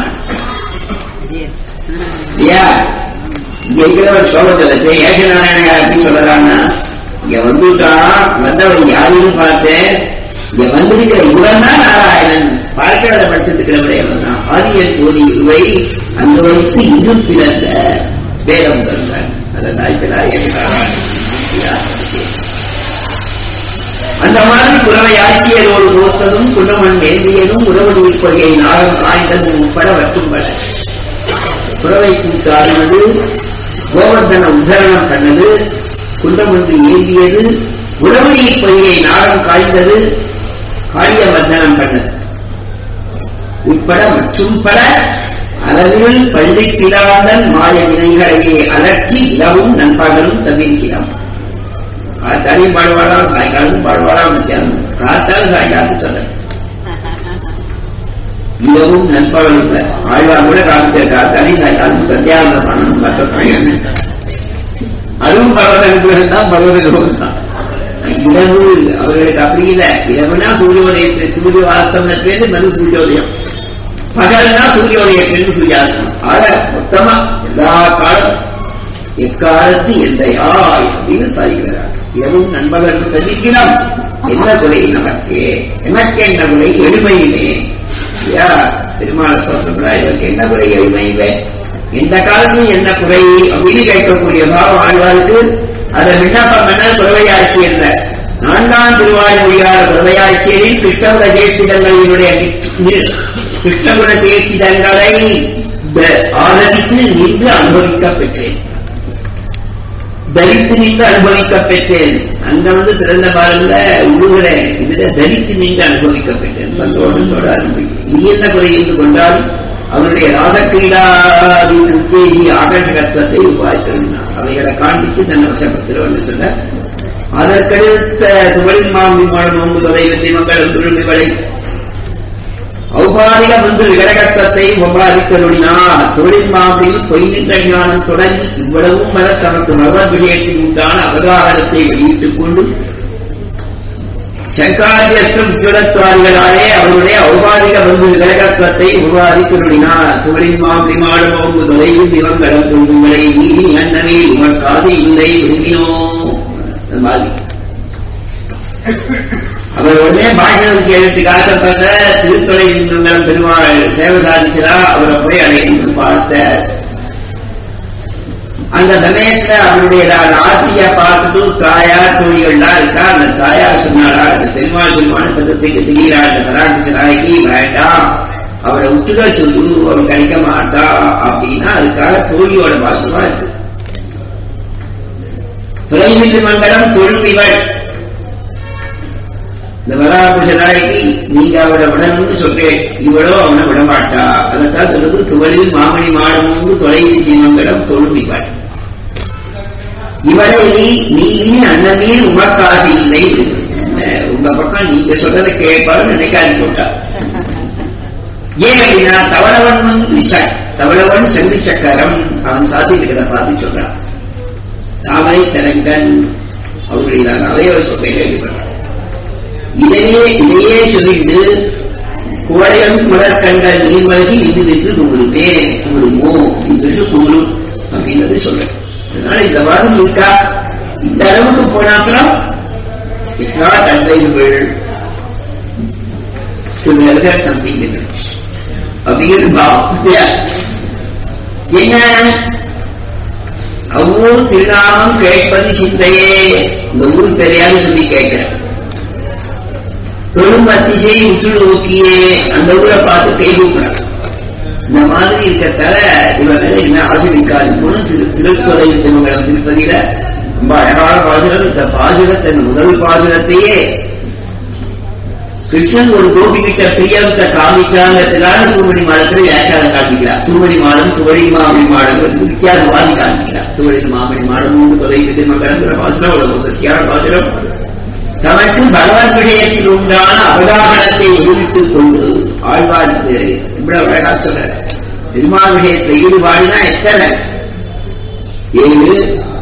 இல்லையா இங்க இருக்கிறவர் சோகத்தை வச்சு ஏக நாராயண அப்படின்னு சொல்லலாம்னா இங்க வந்துட்டான் வந்தவன் யாருன்னு பார்த்தேன் இங்க வந்திருக்கிற இவன் தான் நாராயணன் பார்க்கிறத படிச்சிருக்கிறவரே அவன் தான் ஆதிய சோதி இவை அங்க வைத்து இன்னும் பிறந்த வேதம் தந்தார் அதை நாய்க்கிறார் ஏக நாராயணன் அந்த மாதிரி குறவை ஆட்சியரோடு நோத்ததும் குணமன் நேர்ந்தியதும் உறவு கொள்கை நாகம் ஆய்ந்ததும் உட்பட வட்டும்பட குறவை கூத்தாடினது கோவர்தன உத்தரணம் கண்டது குண்டமொன்று ஏந்தியது உறவழி கொள்கை நாகம் காய்ந்தது காளிய வர்தனம் கண்டது உட்பட மற்றும் பல அளவில் பள்ளி கிடாதன் மாய வினைகளையே அலற்றி இரவும் நண்பகலும் தவிர்க்கிறான் காத்தாலையும் பாடுவாராம் சாயங்காலம் பாடுவாராம் மத்தியானம் காத்தாலும் சாயங்காலம் சொல்ல இரவும் நண்பகலும் ஆழ்வார் கூட காமிச்ச காத்தாலையும் சாயங்காலம் சந்தியாவந்தம் பண்ணணும் மற்ற சாயம் அதுவும் பர்வதன் தான் பர்வதன் தான் இரவு அவர்களுக்கு அப்படி இல்லை இரவுனா சூரியோதயத்தை சூரிய வாஸ்தவத்திலிருந்து மறு சூரியோதயம் பகல்னா சூரியோதயத்திலிருந்து சூரியாசனம் ஆக மொத்தமா எல்லா காலம் எக்காலத்து எந்த யாய் அப்படின்னு சாய்கிறார் இரவும் நண்பர்கள் சந்திக்கிறோம் என்ன குறை நமக்கு எனக்கு என்ன குறை எளிமையிலே யா பெருமாள் சொல்றா இதற்கு என்ன குறை எளிமையிலே எந்த காலத்தும் என்ன குறை அப்படின்னு கேட்கக்கூடிய பாவம் ஆழ்வாருக்கு அதை விண்ணப்பம் என்ன குறவையாட்சி அல்ல நான்காம் திருவாய்மொழியார் குறவையாட்சியரில் கிருஷ்ணகுட தேசிதங்களினுடைய கிருஷ்ணகுட தேசிதங்களை ஆதரித்து நின்று அனுபவிக்கப் பெற்றேன் தரித்து நின்று அனுபவிக்க பெற்றேன் அங்க வந்து பிறந்த பாருங்க உழுகிறேன் இதுல தரித்து நின்று அனுபவிக்க பெற்றேன் சந்தோஷத்தோட அனுபவிக்க நீ என்ன குறை என்று கொண்டால் அவனுடைய ராகக்கிரீடாதி செய்தி ஆகர்ஷகத்துவத்தை உபாய்த்திருந்தான் அவைகளை காண்பித்து தன்னை வசப்படுத்துகிறவன் சொல்ல அதற்கடுத்த துவளின் மாமி மாடும் நோம்பு தொலை வெற்றி மக்கள் திரும்பிகளை ஔபாரிக வந்து விகடகத்தத்தை ஒப்பாதிக்கருளினார் தொழில் மாம்பில் பொய்கின்ற ஞானம் தொடங்கி இவ்வளவும் வர தனக்கு மர்ம விஷயத்தில் உண்டான அவதாரத்தை வெளியிட்டுக் கொண்டு சங்காரியஸ்தும் உஜ்வலத்வாதிகளாலே அவருடைய ஔபாரிக வந்து விகடகத்துவத்தை உருவாதிக்கருளினார் தொழில் மாம்பி மாடும் ஒன்று தொலைவில் இவங்களும் தூங்குங்களை நீதி அண்ணனே இவர் காது இல்லை விரும்பினோ மாதிரி அவர் உடனே பாஷணம் செய்யறதுக்கு ஆசைப்பட்ட திருத்தொலை நின்றும் பெருமாள் சேவை சாதிச்சதா அவரை போய் அழைத்து பார்த்த அந்த சமயத்துல அவருடைய ஆசிரியா பார்த்துட்டும் தாயார் தோழிகள்லாம் இருக்கா அந்த தாயார் சொன்னாரா அந்த பெருமாள் பெருமாள் பதத்துக்கு திடீரா அந்த பராமரிச்சனாகி வேண்டாம் அவரை விட்டுட சொல்லு அவர் கிடைக்க மாட்டா அப்படின்னா அதுக்காக தோழியோட பாசமா இருக்கு துறைமிகு மண்டலம் தொழுமிவள் இந்த வராபுஷனாய்க்கு நீங்க அவரை விடணும்னு சொல்றேன் இவளோ அவனை விடமாட்டா அதைத்தான் சொல்றது துவலில் மாமணி மாடமும் தொலைவில் ஜீவங்களும் தொழுமிவள் இவரை நீ அண்ணனீர் உமக்காது இல்லை உங்க பக்கம் நீங்க சொல்றதை கேட்பாரு நினைக்காது போட்டா ஏன் அப்படின்னா தவளவன் வந்து தவளவன் சென்று சக்கரம் அவன் சாதிக்கிறத பார்த்து சொல்றான் தாமரை தரங்கன் அவருடைய நான் அதைய சொல்ல கேள்விப்படுறேன் இதையே இதையே சொல்லிட்டு குவளையம் மலர்கண்ட நீர்மலகி இது நின்று குமுறுமே குமுறுமோ என்று குமுறும் அப்படின்றது சொல்றேன் அதனால இந்த வாரம் இருக்கா இந்த அளவுக்கு போனாக்கெல்லாம் it's not advisable to welcome something அப்படிங்கிறது பாவம் என்ன அவ்வூர் திருநாமம் கேட்பது சிந்தையே இந்த ஊர் தெரியாது சொல்லி கேட்கிறேன் தொழும் அதிசை உற்று நோக்கியே அந்த ஊரை பார்த்து கை கூப்பிடுறாங்க இந்த மாதிரி இருக்கிறதால இவங்க என்ன ஆசிரிக்காது போன திரு திருச்சொலை திருமங்கலம் திருப்பதியில ரொம்ப அழகான பாசுரம் இந்த பாசுரத்தின் முதல் பாசுரத்தையே கிருஷ்ணன் ஒரு கோபி கிட்ட பிரியத்தை காமிச்சாங்கிறதுக்காக தூமணி மாடத்துல வியாக்கியானம் காண்பிக்கிறார் தூமணி மாடம் துவழி மாமணி மாடம் வித்தியாசவாதி காண்பிக்கிறார் துவழி மாமணி மாடம் மூணு தொலை கடங்கிற வாசனம் ஒரு சத்தியான வாசனம் தனக்கு பகவத் விஷயத்தில் உண்டான அவதாரணத்தை விடுவித்துக் கொண்டு ஆழ்வாருக்கு இவ்வளவு அழகா சொல்ற பெருமாள் விஷயத்தில் ஈடுபாடுனா எத்தனை ஏழு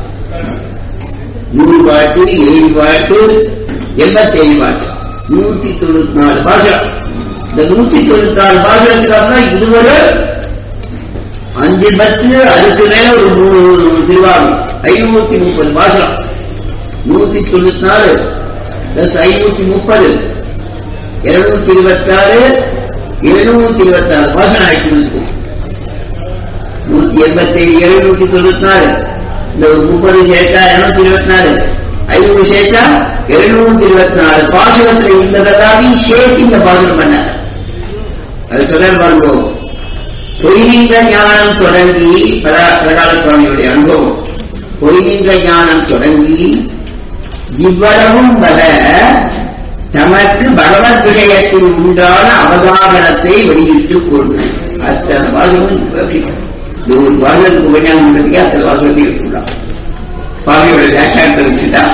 நூறு பாட்டு ஏழு பாட்டு எண்பத்தேழு பாட்டு நூத்தி தொண்ணூத்தி நாலு பாசனம் இந்த நூத்தி தொண்ணூத்தி நாலு பாசனத்துக்கு அப்புறம் இதுவரை அஞ்சு பத்து அதுக்கு மேல ஒரு மூணு திருவாரூர் ஐநூத்தி முப்பது பாசனம் நூத்தி தொண்ணூத்தி நாலு பிளஸ் ஐநூத்தி முப்பது இருநூத்தி இருபத்தாறு எழுநூத்தி இருபத்தி நாலு பாசனம் ஆயிட்டு நூத்தி எண்பத்தேழு எழுநூத்தி தொண்ணூத்தி நாலு இந்த ஒரு முப்பது சேர்த்தா இருநூத்தி இருபத்தி நாலு ஐநூறு சேர்த்தா எழுநூத்தி இருபத்தி நாலு பாசனத்துல இருந்ததாவையும் சேர்த்து இந்த பாசனம் பண்ண அது சொல்ல பாருங்க பொய்கின்ற ஞானம் தொடங்கி பிரகால சுவாமியுடைய அனுபவம் பொய்கின்ற ஞானம் தொடங்கி இவ்வளவும் வர தமக்கு பகவத் விஷயத்தில் உண்டான அவதாரணத்தை வெளியிட்டுக் கொண்டு அத்தனை பாசமும் இது ஒரு பாசத்துக்கு உபஞானம் பண்றதுக்கே அத்தனை பாசத்தை இருக்கலாம் சுவாமியோட வியாக்கியானத்தை வச்சுட்டா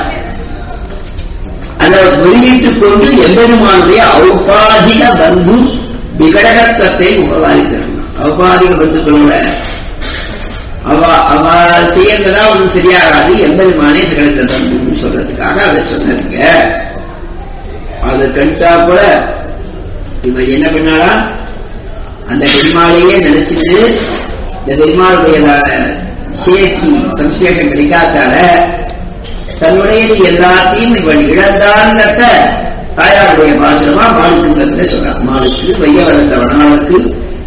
அதை வெளியிட்டுக் கொண்டு எம்பெருமானுடைய ஔபாதிக பந்து விகடகத்துவத்தை உபவாதிக்கணும் ஔபாதிக பந்துக்களோட அவ அவ செய்யறதா ஒன்றும் சரியாகாது எம்பெருமானே விகடத்தை தந்துன்னு சொல்றதுக்காக அதை சொன்னதுங்க அதை கண்டா கூட இவன் என்ன பண்ணாரா அந்த பெருமாளையே நினைச்சிட்டு இந்த பெருமாளுடையதான சேசி சம்சேஷம் கிடைக்காதால தன்னுடைய எல்லாத்தையும் இவன் இழந்தான்கிறத தாயாருடைய பாசனமா மாலுக்குங்கிறத சொல்றான் மாலுக்கு வைய வளர்ந்த வனாவுக்கு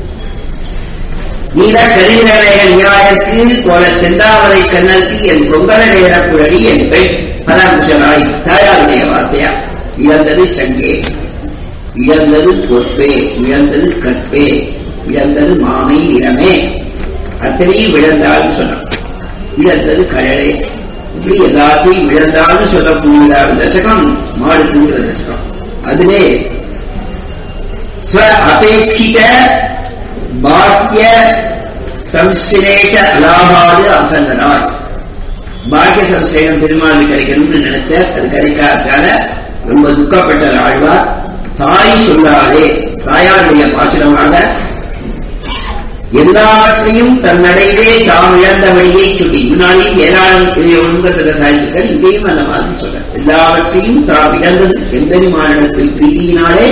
நீல கருவினரைய நியாயத்து கோல செந்தாமரை கண்ணற்கு என் பொங்கல நேரக்குழடி என் பெண் பராமரிசனாய் தாயாருடைய வார்த்தையா இழந்தது சங்கே இழந்தது பொற்பே இழந்தது கற்பே இழந்தது மாமை இளமே அத்தனையும் விழந்தாள்னு சொன்னான் இழந்தது கடலே இப்படி எல்லாத்தையும் விழந்தாள்னு சொல்லக்கூடியதான தசகம் மாடுக்குங்கிற தசகம் அதிலே ஸ்வ அபேட்சித பாக்கிய சம்சிரேஷ அலாபாடு அசந்தனாய் பாக்கிய சம்சேகம் பெருமாள் கிடைக்கணும்னு நினைச்ச அது கிடைக்காததால ரொம்ப துக்கப்பட்ட ஆழ்வார் தாய் சொல்லாதே தாயாருடைய பாசனமாக எல்லாவற்றையும் தன்னடைவே தாம் இழந்தபடியே சொல்லி முன்னாடியும் ஏராளம் ஒழுங்கத்தை சாய்ச்சிருக்கார் இங்கேயும் அந்த மாதிரி சொல்ற எல்லாவற்றையும் தாம் இழந்தது எந்த மாநிலத்தில் பிரீதியினாலே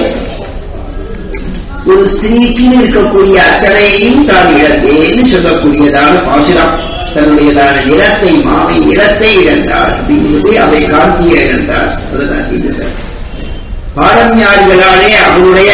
ஒரு ஸ்திரீக்கு இருக்கக்கூடிய அத்தனையையும் தாம் இழந்தேன்னு சொல்லக்கூடியதான பாசுரம் தன்னுடையதான நிறத்தை மாவை நிறத்தை இழந்தார் அப்படிங்கிறது அவை காந்தியை இழந்தார் அதுதான் பாரம்யார்களாலே அவருடைய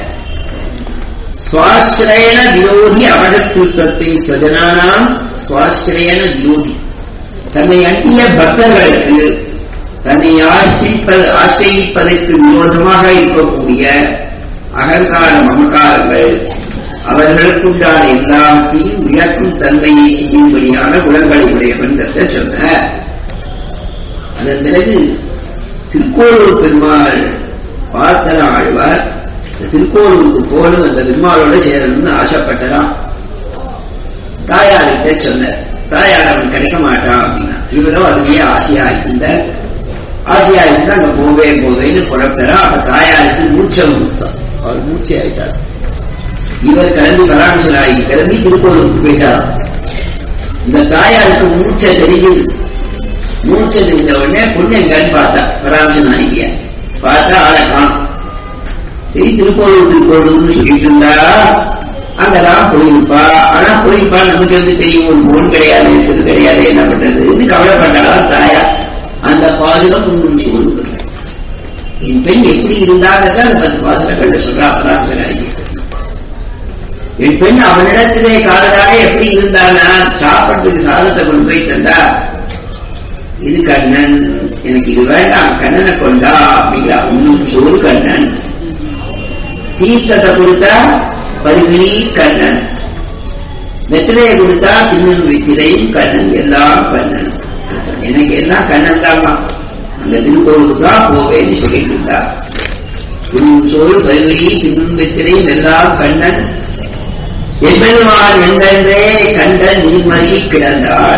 சுவாசிரயண விரோதி அவடத்துவத்தை ஸ்வஜனானாம் சுவாசிரயண விரோதி தன்னை அண்டிய பக்தர்களுக்கு தன்னை ஆசிரிப்பது ஆசிரியிப்பதற்கு விரோதமாக இருக்கக்கூடிய அகங்கார மமகாரங்கள் அவர்களுக்குண்டான எல்லாத்தையும் இழக்கும் தன்மையை செய்யும்படியான குணங்களை உடையவன் தத்த சொன்ன அதன் பிறகு திருக்கோளூர் பெருமாள் பார்த்தன ஆழ்வார் திருக்கோளூருக்கு போகணும் அந்த பெருமாளோட சேரணும்னு ஆசைப்பட்டலாம் தாயார்கிட்ட சொன்ன தாயார் அவன் கிடைக்க மாட்டான் அப்படின்னா இவரும் அதுலயே ஆசையா இருந்த ஆசையா இருந்தா அங்க போவே போவேன்னு புறப்படா அப்ப தாயாருக்கு மூச்சம் கொடுத்தான் அவர் மூச்சை ஆயிட்டார் இவர் கிளம்பி பராமரிசனாகி கிளம்பி திருக்கோளூருக்கு போயிட்டார் இந்த தாயாருக்கு மூச்சை தெரியுது மூச்சை தெரிஞ்ச உடனே பொண்ணு எங்கன்னு பார்த்தா பராமரிசனாகிய பார்த்தா ஆளை காணும் சரி திருக்கோளூர் திருக்கோளூர்னு சொல்லிட்டு இருந்தா அங்கதான் போயிருப்பா ஆனா போயிருப்பா நமக்கு வந்து தெரியும் ஒரு போன் கிடையாது இது கிடையாது என்ன பண்றது கவலைப்பட்டாளா தாயா அந்த பாதுகாப்பு முன்னூற்றி ஒன்று என் பெண் எப்படி இருந்தாங்கிறத அந்த பத்து பாசனங்கள் சொல்றா பராமரிசனாகி என் பெண் அவனிடத்திலே காலராக எப்படி இருந்தானா சாப்பிட்றதுக்கு சாதத்தை கொண்டு போய் தந்தா இது கண்ணன் எனக்கு இது வேண்டாம் கண்ணனை கொண்டா அப்படிங்கிற இன்னும் சோறு கண்ணன் தீர்த்தத்தை கொடுத்தா பருகினி கண்ணன் வெற்றிலையை கொடுத்தா திண்ணன் வெற்றிலையும் கண்ணன் எல்லாம் கண்ணன் எனக்கு எல்லாம் கண்ணன் தான்மா அந்த திருக்கோளுக்கு தான் போவேன்னு சொல்லிட்டு இருந்தா சோறு பருவி பின்னும் வெற்றிலை எல்லாம் கண்ணன் எம்பெருமான் என்றென்றே கண்டன் நீர்மறி கிடந்தாள்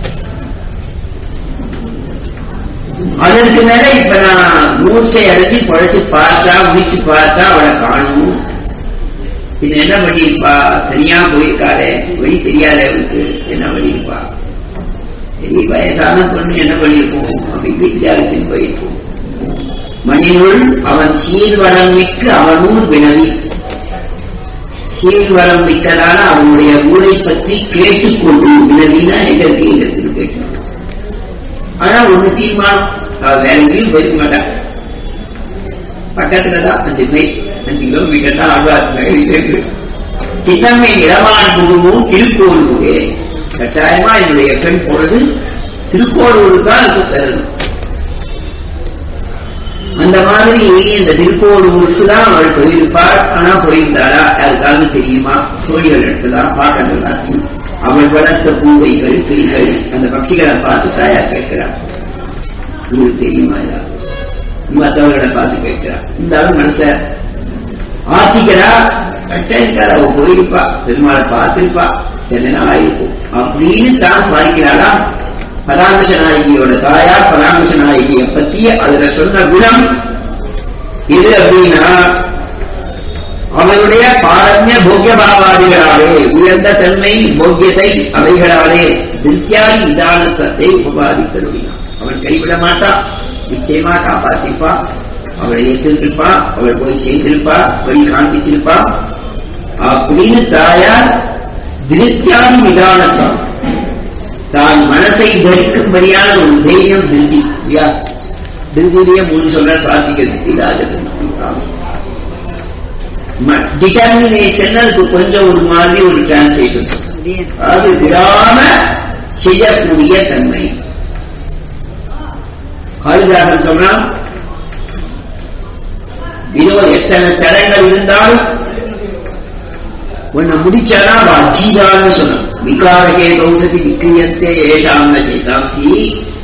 அதற்கு மேல இப்ப நான் மூச்சை அடைச்சி படைச்சு பார்த்தா முடிச்சு பார்த்தா அவளை காணும் பின்ன என்ன பண்ணிருப்பா தனியா போயிருக்காளே வழி தெரியாத அவளுக்கு என்ன பண்ணிருப்பா சரி வயசான பொண்ணு என்ன பண்ணிருப்போம் அப்படின்னு வித்தியாசம் போயிருப்போம் மணினுள் அவன் சீர்வளம் மிக்கு அவனூர் வினவி சீர்வளம் மிக்கதான அவனுடைய ஊரை பற்றி கேட்டுக்கொண்டு வினவினா எதற்கு எதற்கு கேட்டு ஆனா ஒண்ணு தீர்மானம் அவ வேற எங்கேயும் போயிருக்க மாட்டான் பக்கத்துல தான் அஞ்சு மைல் அஞ்சு கிலோமீட்டர் தான் ஆழ்வார் சின்னம்மை இளவான் குழுவும் திருக்கோளூரே கட்டாயமா என்னுடைய பெண் பொழுது திருக்கோளூர் தான் அது பெறணும் அந்த மாதிரி இந்த திருக்கோளூருக்கு தான் அவள் போயிருப்பாள் ஆனா போயிருந்தாளா யாருக்காவது தெரியுமா தோழிகள் எடுத்துதான் பாட்டங்கள்லாம் அவள் வளர்த்த பூவைகள் கிளிகள் அந்த பட்சிகளை பார்த்து தாயார் கேட்கிறார் உங்களுக்கு தெரியுமா ஏதாவது மற்றவர்களை பார்த்து கேட்கிறார் இருந்தாலும் மனச ஆத்திக்கிறா கட்டாயிருக்கார் அவ போயிருப்பா பெருமாளை பார்த்திருப்பா என்ன ஆயிருக்கும் அப்படின்னு தான் பாதிக்கிறாளா பராமரிச நாயகியோட தாயார் பராமரிச நாயகியை பத்தி அதுல சொன்ன குணம் இது அப்படின்னா அவனுடைய பாரண்ய போக்கிய பாவாதிகளாலே உயர்ந்த தன்மை போக்கியத்தை அவைகளாலே திருத்தியாதி நிதானத்தை உபாதி தருவினான் அவன் கைவிட மாட்டான் நிச்சயமா காப்பாற்றிப்பா அவளை ஏற்றிருப்பா அவள் போய் சேர்ந்திருப்பா வழி காண்பிச்சிருப்பா அப்படின்னு தாயார் திருத்தியாதி நிதானத்தான் தான் மனசை தரிக்கும்படியான ஒரு தைரியம் திருதி இல்லையா திருதியிலேயே மூணு சொல்ற பிரார்த்திக்கிறது டிட்டர்மினேஷன் அதுக்கு கொஞ்சம் ஒரு மாதிரி ஒரு டிரான்ஸ்லேஷன் அது விடாம செய்யக்கூடிய தன்மை காளிதாசன் சொன்னான் இதோ எத்தனை தரங்கள் இருந்தாலும் உன்னை முடிச்சாதான் அவ அஜீதான்னு சொன்னான் விகாரகே கௌசதி விக்ரியத்தே ஏஷாம் சேதாசி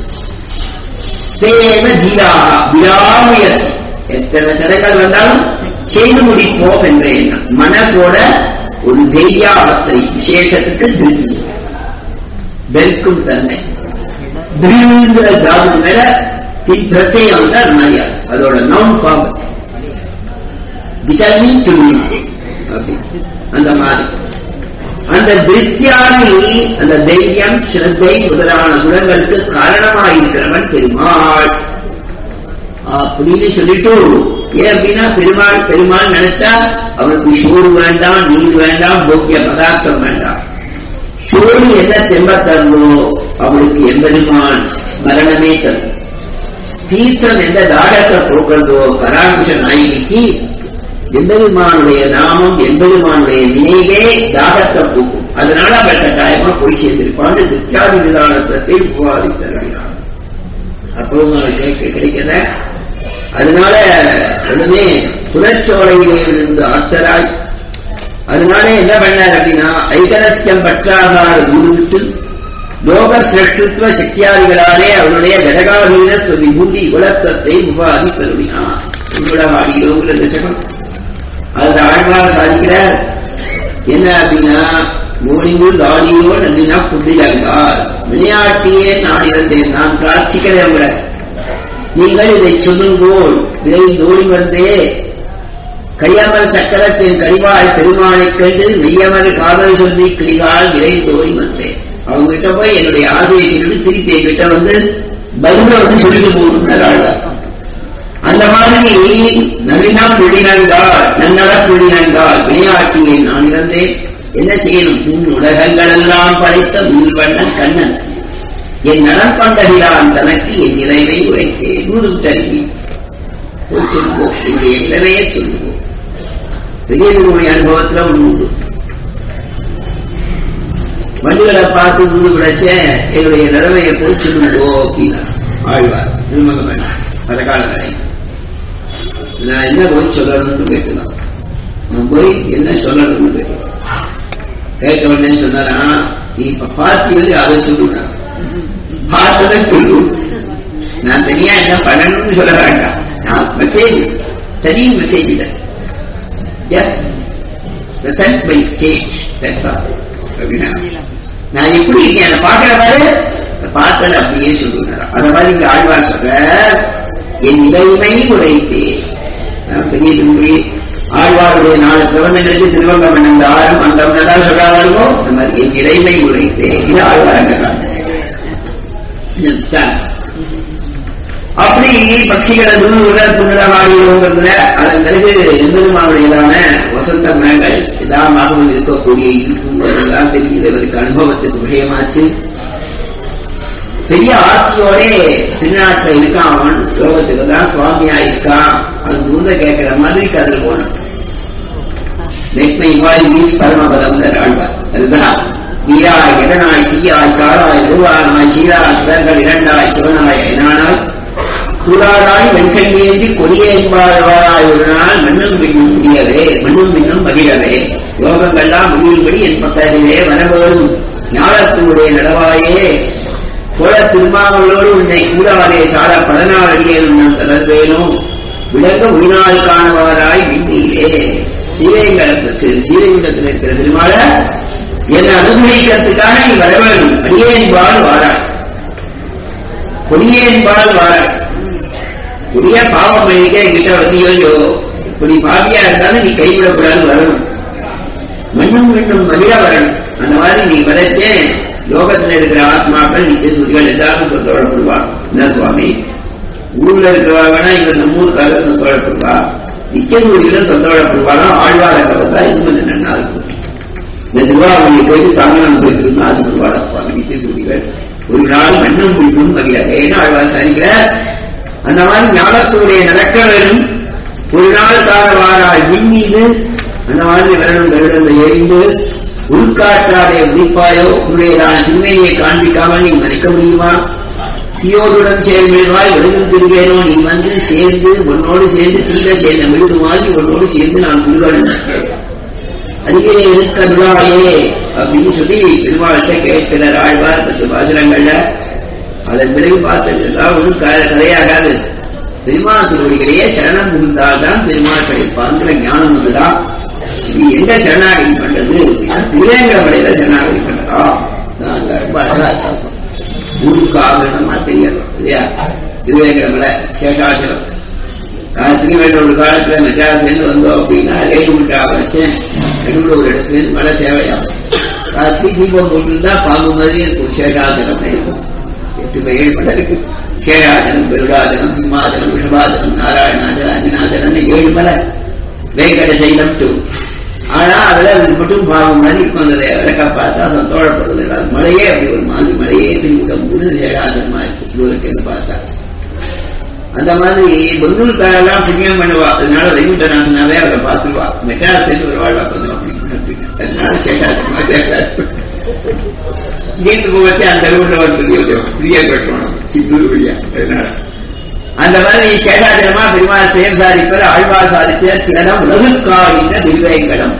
தேவ ஜீதாக விடாமுயற்சி எத்தனை தரங்கள் வந்தாலும் செய்து முடிப்போம் என்ற எண்ணம் மனசோட ஒரு தைரியாவத்தை விசேஷத்துக்கு திருப்தி வெறுக்கும் தன்மை திருங்கிற ஜாபுக்கு மேல பிரத்யம் வந்து அது மரியாதை அதோட நவுன் ஃபார்ம் டிட்டர்மின் டு அந்த மாதிரி அந்த திருப்தியாகி அந்த தைரியம் சிரத்தை முதலான குணங்களுக்கு காரணமாயிருக்கிறவன் பெருமாள் அப்படின்னு சொல்லிட்டு ஏன் அப்படின்னா பெருமாள் பெருமாள் நினைச்சா அவனுக்கு சோறு வேண்டாம் நீர் வேண்டாம் போக்கிய பதார்த்தம் வேண்டாம் சோறு என்ன தெம்ப தருவோ அவளுக்கு எம்பெருமான் மரணமே தரும் தீர்த்தம் எந்த தாகத்தை போக்குறதோ பராமரிச நாயகிக்கு எம்பெருமானுடைய நாமம் எம்பெருமானுடைய நினைவே தாகத்தை போக்கும் அதனால அவள் கட்டாயமா போய் சேர்ந்திருப்பான்னு வித்தியாதி நிதானத்தை உபாதித்தருகிறான் அப்பவும் அவளுக்கு கிடைக்கல அதனால உடனே புறச்சோலையிலே இருந்து ஆத்தராய் அதனால என்ன பண்ணார் அப்படின்னா ஐகரஸ்யம் பற்றாதார குருவிட்டு லோக சிரஷ்டுத்துவ சக்தியாதிகளாலே அவருடைய கடகாதீன விபூதி உலகத்தை உபாதி பெருமினார் உங்களவாடியோங்கிற தசகம் அது ஆழ்வாக சாதிக்கிறார் என்ன அப்படின்னா மோனியூர் தாடியோ நன்றினா புள்ளிலங்கார் விளையாட்டியே நான் இருந்தேன் நான் பிரார்த்திக்கிறேன் உங்களை நீங்கள் இதை சொல்லுங்கோள் விரைந்து ஓடி வந்தே கையமர் சக்கரத்தின் கரிவாய் பெருமாளைக் கண்டு மெய்யமர் காதல் சொல்லி கிளிகால் விரைந்து ஓடி வந்தேன் அவங்க கிட்ட போய் என்னுடைய ஆசையை சொல்லிட்டு திருப்பி என்கிட்ட வந்து பதில வந்து சொல்லிட்டு போகணும் அந்த மாதிரி நவீனா புள்ளினங்கால் நன்னட புள்ளினங்கால் விளையாட்டியை நான் இருந்தேன் என்ன செய்யணும் உன் உலகங்கள் எல்லாம் படைத்த முன்வண்ணன் கண்ணன் என் நலப்பந்தகிறான் தனக்கு என் நிலைவை உரைத்தேன் நூறு தருவி சொல்லுவோம் என்னுடைய நிலைமையை சொல்லுவோம் பெரியவர்களுடைய அனுபவத்துல ஒண்ணு உண்டு வண்டிகளை பார்த்து நூறு விளைச்ச என்னுடைய நிலைமையை போய் சொல்லுங்கோ அப்படின்னா ஆழ்வார் திருமக வேண்டாம் பல கால வரை நான் என்ன போய் சொல்லணும்னு கேட்டுதான் நான் போய் என்ன சொல்லணும்னு கேட்டேன் கேட்ட உடனே சொன்னாரா நீ இப்ப பார்த்து அதை சொல்லுங்க பார்த்ததை சொல்லு நான் தனியா என்ன பண்ணணும்னு சொல்ல வேண்டாம் நான் மெசேஜ் studying message இல்லை just present by stage that's all அப்படின்னா நான் எப்படி இருக்கேன் அதை பார்க்கிற பாரு அதை பார்த்ததை அப்படியே சொல்லுங்க அந்த மாதிரி இங்க ஆழ்வார் சொல்ற என் இறைமை உரைத்தே நான் பெரிய திரும்பி ஆழ்வாருடைய நாலு பிரபந்தங்களுக்கு திருவங்க மன்னந்தாரும் அந்த தான் சொல்றாங்களோ அந்த மாதிரி என் இறைமை உரைத்தே இது ஆழ்வார் அப்படி பட்சிகளை துணுவுல புனரவாடியோங்கிறதுல அதன் பிறகு எம்பெருமானுடையதான வசந்த குணங்கள் எல்லாமாக இருக்கக்கூடிய இருக்குங்கிறதெல்லாம் தெரியுது இவருக்கு அனுபவத்துக்கு விஷயமாச்சு பெரிய ஆட்சியோட திருநாட்டில் இருக்கான் அவன் யோகத்துக்கு தான் சுவாமியா இருக்கான் அது ஊர்ல கேட்கிற மாதிரி கதில் போனான் நெக்மை வாய் வீஸ் பரமபதம் ஆழ்வார் அதுதான் தீயாய் இடனாய் தீயாய் காராய் உருவானாய் சீராய் சுடர்கள் இரண்டாய் சிவனாய் ஐநானாய் சூடாராய் வெண்கண்ணேந்தி கொடியேன்பாழ்வாராய் ஒரு நாள் மண்ணும் பின்னும் முடியவே மண்ணும் பின்னும் மகிழவே யோகங்கள்லாம் முடியும்படி என் பக்கத்திலே வரவேறும் ஞானத்தினுடைய நடவாயே கோல திருமாவளோடு உன்னை கூடாதே சாட பலனாள் அடியேனும் நான் தளர்வேனும் விளங்க உயினால் காணவாராய் விண்ணீரே சீரைங்களுக்கு சீரைகுண்டத்தில் இருக்கிற திருமால என்னை அனுபவிக்கிறதுக்காக நீ வர வேண்டும் அடியேன்பால் வாராய் கொடியேன்பால் வாராய் கொடிய பாவம் பண்ணிக்க என்கிட்ட வந்தியோ இப்படி பாவியா இருந்தாலும் நீ கைவிடக்கூடாது வரணும் மண்ணும் மீண்டும் மகிழ வரணும் அந்த மாதிரி நீ வரைச்சே லோகத்துல இருக்கிற ஆத்மாக்கள் நிச்சய சுதிகள் எல்லாரும் சொத்தோடப்படுவா என்ன சுவாமி ஊர்ல இருக்கிறவா வேணா இங்க நம்ம ஊருக்காக சொத்தோடப்படுவா நிச்சய சுதிகளும் சொத்தோடப்படுவானா ஆழ்வார கவத்தா இன்னும் கொஞ்சம் நன்னா இருக்கும் இந்த திருவாரூரை போயிட்டு தாங்கலாம் போயிட்டு ஆசைப்படுவாரா சுவாமி நிச்சய சுதிகள் ஒரு நாள் மண்ணும் முடிக்கும் மகிழ ஏன்னா ஆழ்வார் சரிக்கிற அந்த மாதிரி ஞானத்துடைய நடக்க வேணும் ஒரு நாள் காலவாராய் விண்மீது அந்த மாதிரி வரணும் வருடந்த எரிந்து உள்காற்றாதே உதிப்பாயோ உன்னுடையதான திருமையை காண்பிக்காமல் நீ மறைக்க முடியுமா தீயோடுடன் செயல்படுவாய் விழுதும் திருவேனோ நீ வந்து சேர்ந்து உன்னோடு சேர்ந்து தீர சேர்ந்த விழுது மாதிரி உன்னோடு சேர்ந்து நான் குருவன் அதுக்கே இருக்க விழாவையே அப்படின்னு சொல்லி பெருமாள்கிட்ட கேட்கிறார் ஆழ்வார் பத்து பாசுரங்கள்ல அதன் பிறகு பார்த்ததெல்லாம் ஒன்றும் கதையாகாது பெருமாள் திருவடிகளையே சரணம் புகுந்தால்தான் பெருமாள் கிடைப்பாங்கிற ஞானம் வந்துதான் இது எந்த சரணாகதி பண்றது திருவேங்கடமடையில சரணாகதி பண்றதா ரொம்ப அழகா வித்தியாசம் ஊருக்கு ஆகணுமா தெரியணும் இல்லையா திருவேங்கடமலை சேஷாச்சலம் காலத்துக்கு வேண்ட ஒரு காலத்துல மெட்ராஸ்லேருந்து வந்தோம் அப்படின்னா ரேடு முட்டா வச்சேன் நடுவில் ஒரு இடத்துல மழை தேவையாகும் காலத்துக்கு தீபம் போட்டுருந்தா பாம்பு மாதிரி இருக்கும் சேஷாச்சலம் இருக்கும் எட்டு ஏழு மலை இருக்கு கேராஜனம் பெருடாஜனம் சிம்மாஜனம் விஷபாஜனம் நாராயணாஜனம் அஞ்சனாஜனம் ஏழு மலை வேங்கட சைலம் டூ ஆனா அதுல அது மட்டும் பாவம் மாதிரி இருக்கும் அந்த விளக்கா பார்த்தா சந்தோஷப்படுறது இல்லை அது மழையே அப்படி ஒரு மாதிரி மழையே திருவிட மூணு ஏழாஜனமா இருக்கு தூரத்துக்கு பார்த்தா அந்த மாதிரி பெங்களூர்காரெல்லாம் புண்ணியம் பண்ணுவா அதனால வைகுண்டநாதனாவே அவரை பார்த்துருவா மெட்ராஸ் சேர்ந்து ஒரு வாழ்வா கொஞ்சம் அப்படி அதனால சேஷாஜனமா சேஷாஜ் இங்கேருந்து போகச்சு அந்த ரூட்ல வந்து ஃப்ரீயா கட்டணும் சித்தூர் வழியா அதனால அந்த மாதிரி சேஷாஜனமா பெருமாள் செயல் சாதிப்பர் ஆழ்வார் சாதிச்ச சிலதம் உலகுக்காகின்ற திருவேங்கடம்